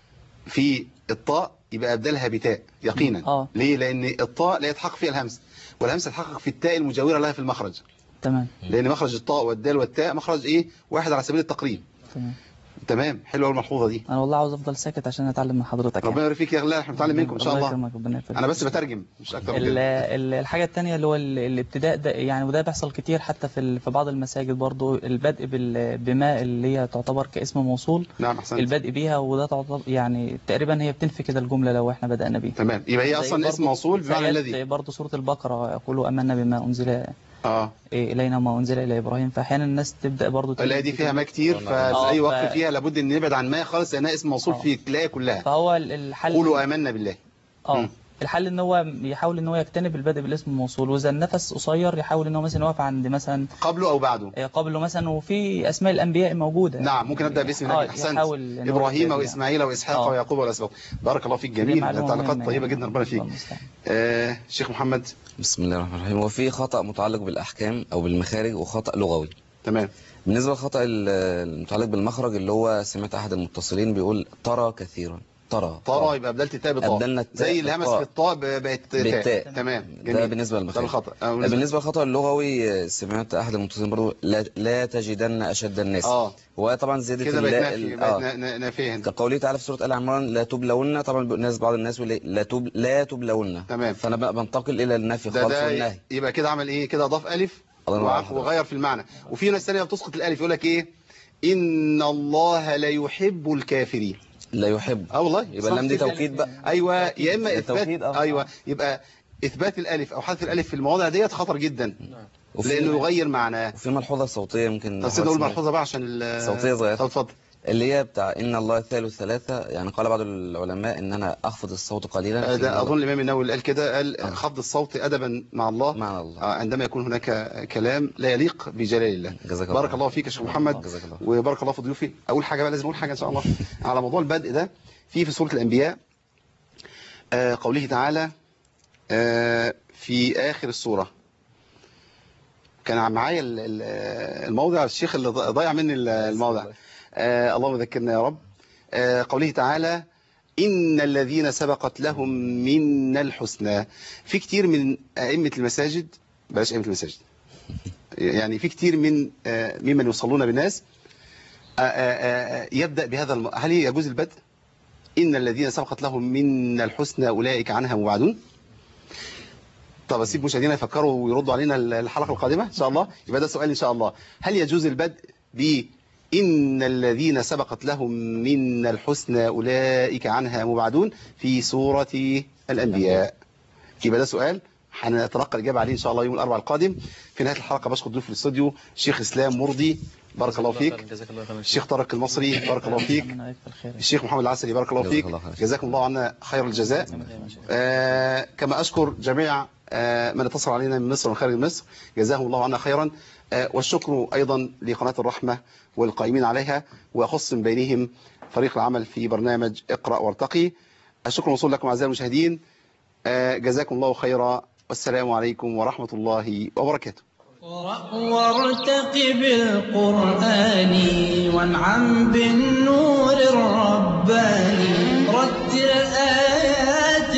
[SPEAKER 2] في الطاء يبقى ابدلها بتاء يقينا
[SPEAKER 16] آه.
[SPEAKER 2] ليه لان الطاء لا يتحقق فيها الهمس والهمس يتحقق في التاء المجاوره لها في المخرج
[SPEAKER 16] تمام
[SPEAKER 2] لان مخرج الطاء والدال والتاء مخرج ايه واحد على سبيل التقريب
[SPEAKER 16] تمام
[SPEAKER 2] تمام حلوه قوي الملحوظه دي
[SPEAKER 16] أنا والله عاوز أفضل ساكت عشان أتعلم من حضرتك
[SPEAKER 2] ربنا يبارك فيك يا غلا احنا بنتعلم منكم ان شاء
[SPEAKER 16] الله
[SPEAKER 2] الله
[SPEAKER 16] يكرمك ربنا يفرجك.
[SPEAKER 2] انا بس بترجم مش اكتر من
[SPEAKER 16] ال-
[SPEAKER 2] كده
[SPEAKER 16] ال- الحاجة التانية اللي هو ال- الابتداء ده يعني وده بيحصل كتير حتى في ال- في بعض المساجد برضو البدء بال- بما اللي هي تعتبر كاسم موصول
[SPEAKER 2] نعم احسنت
[SPEAKER 16] البدء بيها وده تعتبر يعني تقريبا هي بتنفي كده الجملة لو احنا بدأنا بيها
[SPEAKER 2] تمام يبقى هي
[SPEAKER 16] زي
[SPEAKER 2] اصلا اسم
[SPEAKER 16] برضو
[SPEAKER 2] موصول بمعنى
[SPEAKER 16] آيات
[SPEAKER 2] الذي
[SPEAKER 16] برضو سورة البقرة يقولوا آمنا بما أنزل
[SPEAKER 2] اه
[SPEAKER 16] إلينا ما أنزل إلى إبراهيم فأحيانا الناس تبدأ برضو تقول
[SPEAKER 2] الايه دي فيها ما كتير
[SPEAKER 16] آه،
[SPEAKER 2] فاي
[SPEAKER 16] ف-
[SPEAKER 2] وقف فيها لابد ان نبعد عن ما خالص لانها اسم موصول في الايه كلها
[SPEAKER 16] فهو ال- الحل
[SPEAKER 2] قولوا امنا بالله
[SPEAKER 16] اه الحل ان هو يحاول ان هو يجتنب البدء بالاسم الموصول واذا النفس قصير يحاول ان هو مثلا يقف عند مثلا
[SPEAKER 2] قبله او بعده
[SPEAKER 16] آه، قبله مثلا وفي اسماء الانبياء موجوده
[SPEAKER 2] نعم ممكن ابدا باسم
[SPEAKER 16] آه،
[SPEAKER 2] النبي احسنت
[SPEAKER 16] يحاول إن هو
[SPEAKER 2] ابراهيم
[SPEAKER 16] يبدأ
[SPEAKER 2] واسماعيل واسحاق
[SPEAKER 16] آه.
[SPEAKER 2] ويعقوب والاسباط بارك الله فيك
[SPEAKER 16] دي
[SPEAKER 2] جميل
[SPEAKER 16] معلومة
[SPEAKER 2] تعليقات
[SPEAKER 16] مهمة
[SPEAKER 2] طيبه
[SPEAKER 16] يعني.
[SPEAKER 2] جدا ربنا فيك
[SPEAKER 16] الله المستعان.
[SPEAKER 2] آه شيخ محمد
[SPEAKER 3] بسم الله الرحمن الرحيم وفي خطأ متعلق بالأحكام أو بالمخارج وخطأ لغوي
[SPEAKER 2] تمام
[SPEAKER 3] بالنسبة للخطأ ال- المتعلق بالمخرج اللي هو سمعت أحد المتصلين بيقول ترى كثيرا ترى
[SPEAKER 2] طارا يبقى بدلت التاء بطاء
[SPEAKER 3] أبدلنا التاء
[SPEAKER 2] زي الهمس
[SPEAKER 3] بالطاء.
[SPEAKER 2] في الطاء ب- بقت تاء
[SPEAKER 3] بالتاء.
[SPEAKER 2] تمام
[SPEAKER 3] ده
[SPEAKER 2] جميل
[SPEAKER 3] بالنسبة
[SPEAKER 2] ده
[SPEAKER 3] للمخارج
[SPEAKER 2] الخطا آه،
[SPEAKER 3] بالنسبة للخطأ اللغوي آه، سمعت أحد المتصلين برضو لا, لا تجدن أشد الناس
[SPEAKER 2] اه
[SPEAKER 3] هو طبعا زيادة
[SPEAKER 2] كده بقت
[SPEAKER 3] اللا-
[SPEAKER 2] نافي
[SPEAKER 3] ال-
[SPEAKER 2] بقت
[SPEAKER 3] آه.
[SPEAKER 2] نا- نا- نافيه هنا.
[SPEAKER 3] كقوله تعالى في سورة آل عمران لا تبلون طبعا الناس بعض الناس يقول إيه؟ لا تب لا تبلون
[SPEAKER 2] تمام.
[SPEAKER 3] فأنا بقى بنتقل إلى النفي
[SPEAKER 2] ده
[SPEAKER 3] خالص
[SPEAKER 2] ده
[SPEAKER 3] والنهي
[SPEAKER 2] يبقى كده عمل ايه كده اضاف الف
[SPEAKER 3] الله ينور على
[SPEAKER 2] وع-
[SPEAKER 3] حضرتك.
[SPEAKER 2] وغير في المعنى وفي ناس ثانيه بتسقط الالف يقول لك ايه ان الله لا يحب الكافرين
[SPEAKER 3] لا يحب
[SPEAKER 2] اه والله
[SPEAKER 3] يبقى اللام دي توكيد بقى
[SPEAKER 2] ايوه يا اما
[SPEAKER 3] ده
[SPEAKER 2] اثبات
[SPEAKER 3] توكيد، آه.
[SPEAKER 2] ايوه يبقى اثبات الالف او حذف الالف في المواضع ديت خطر جدا
[SPEAKER 3] وفي-
[SPEAKER 2] لانه يغير معناه
[SPEAKER 3] وفي ملحوظة صوتية ممكن
[SPEAKER 2] بس نقول ملحوظه بقى عشان ال-
[SPEAKER 3] صوتية صغيرة
[SPEAKER 2] طب اتفضل
[SPEAKER 3] اللي هي بتاع إن الله ثالث ثلاثة يعني قال بعض العلماء إن أنا أخفض الصوت قليلا
[SPEAKER 2] آه،
[SPEAKER 3] في
[SPEAKER 2] ده
[SPEAKER 3] الموضع.
[SPEAKER 2] اظن الامام النووي اللي قال كده قال خفض الصوت ادبا مع الله
[SPEAKER 3] مع الله
[SPEAKER 2] آه، عندما يكون هناك كلام لا يليق بجلال الله
[SPEAKER 3] جزاك الله
[SPEAKER 2] بارك الله فيك يا شيخ محمد
[SPEAKER 3] جزاك الله
[SPEAKER 2] وبارك الله في ضيوفي اول حاجه بقى لازم اقول حاجه ان شاء الله على موضوع البدء ده في في سوره الانبياء آه، قوله تعالى آه، في اخر السوره كان معايا ال- ال- الموضع الشيخ اللي ض- ضيع مني ال- الموضع آه، اللهم ذكرنا يا رب آه، قوله تعالى إن الذين سبقت لهم منا الحسنى في كتير من أئمة المساجد بلاش أئمة المساجد يعني في كتير من آه، ممن يصلون بالناس آه، آه، آه، يبدأ بهذا الم... هل يجوز البدء إن الذين سبقت لهم منا الحسنى أولئك عنها مبعدون طب اسيب مشاهدينا يفكروا ويردوا علينا الحلقة القادمة إن شاء الله يبقى ده سؤال إن شاء الله هل يجوز البدء ب إن الذين سبقت لهم منا الحسنى أولئك عنها مبعدون في سورة الأنبياء يبقى ده سؤال هنتلقى الإجابة عليه إن شاء الله يوم الأربعاء القادم في نهاية الحلقة بشكر ضيوف في الاستوديو شيخ إسلام مرضي بارك الله فيك
[SPEAKER 20] جزاك الله خيرا
[SPEAKER 2] الشيخ طارق المصري بارك الله فيك الشيخ محمد العسلي بارك الله
[SPEAKER 3] جزاك
[SPEAKER 2] فيك
[SPEAKER 3] الله خير.
[SPEAKER 2] جزاكم الله عنا خير الجزاء آه كما أشكر جميع آه من اتصل علينا من مصر ومن خارج مصر جزاهم الله عنا خيرا آه والشكر أيضا لقناة الرحمة والقائمين عليها وأخص من بينهم فريق العمل في برنامج اقرأ وارتقي الشكر موصول لكم أعزائي المشاهدين آه جزاكم الله خيرا والسلام عليكم ورحمة الله وبركاته
[SPEAKER 1] وارتقب القرآن وانعم بالنور الرباني رتل آيات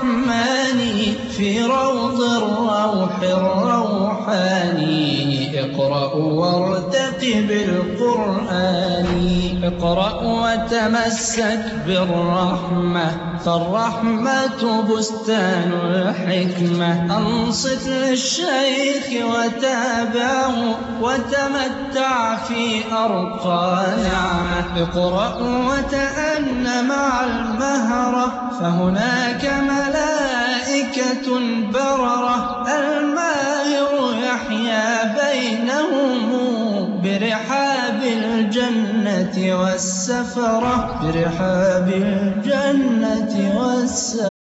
[SPEAKER 1] الرحمن في روض الروح الروحاني اقرأ وارتقب القرآن اقرأ وتمسك بالرحمة فالرحمة بستان الحكمة أنصت للشيخ وتابعه وتمتع في أرقى نعمة اقرأ وتأن مع المهرة فهناك ملائكة بررة الماهر يحيا بينهم برحاب الجنة والسفرة برحاب الجنة والسفرة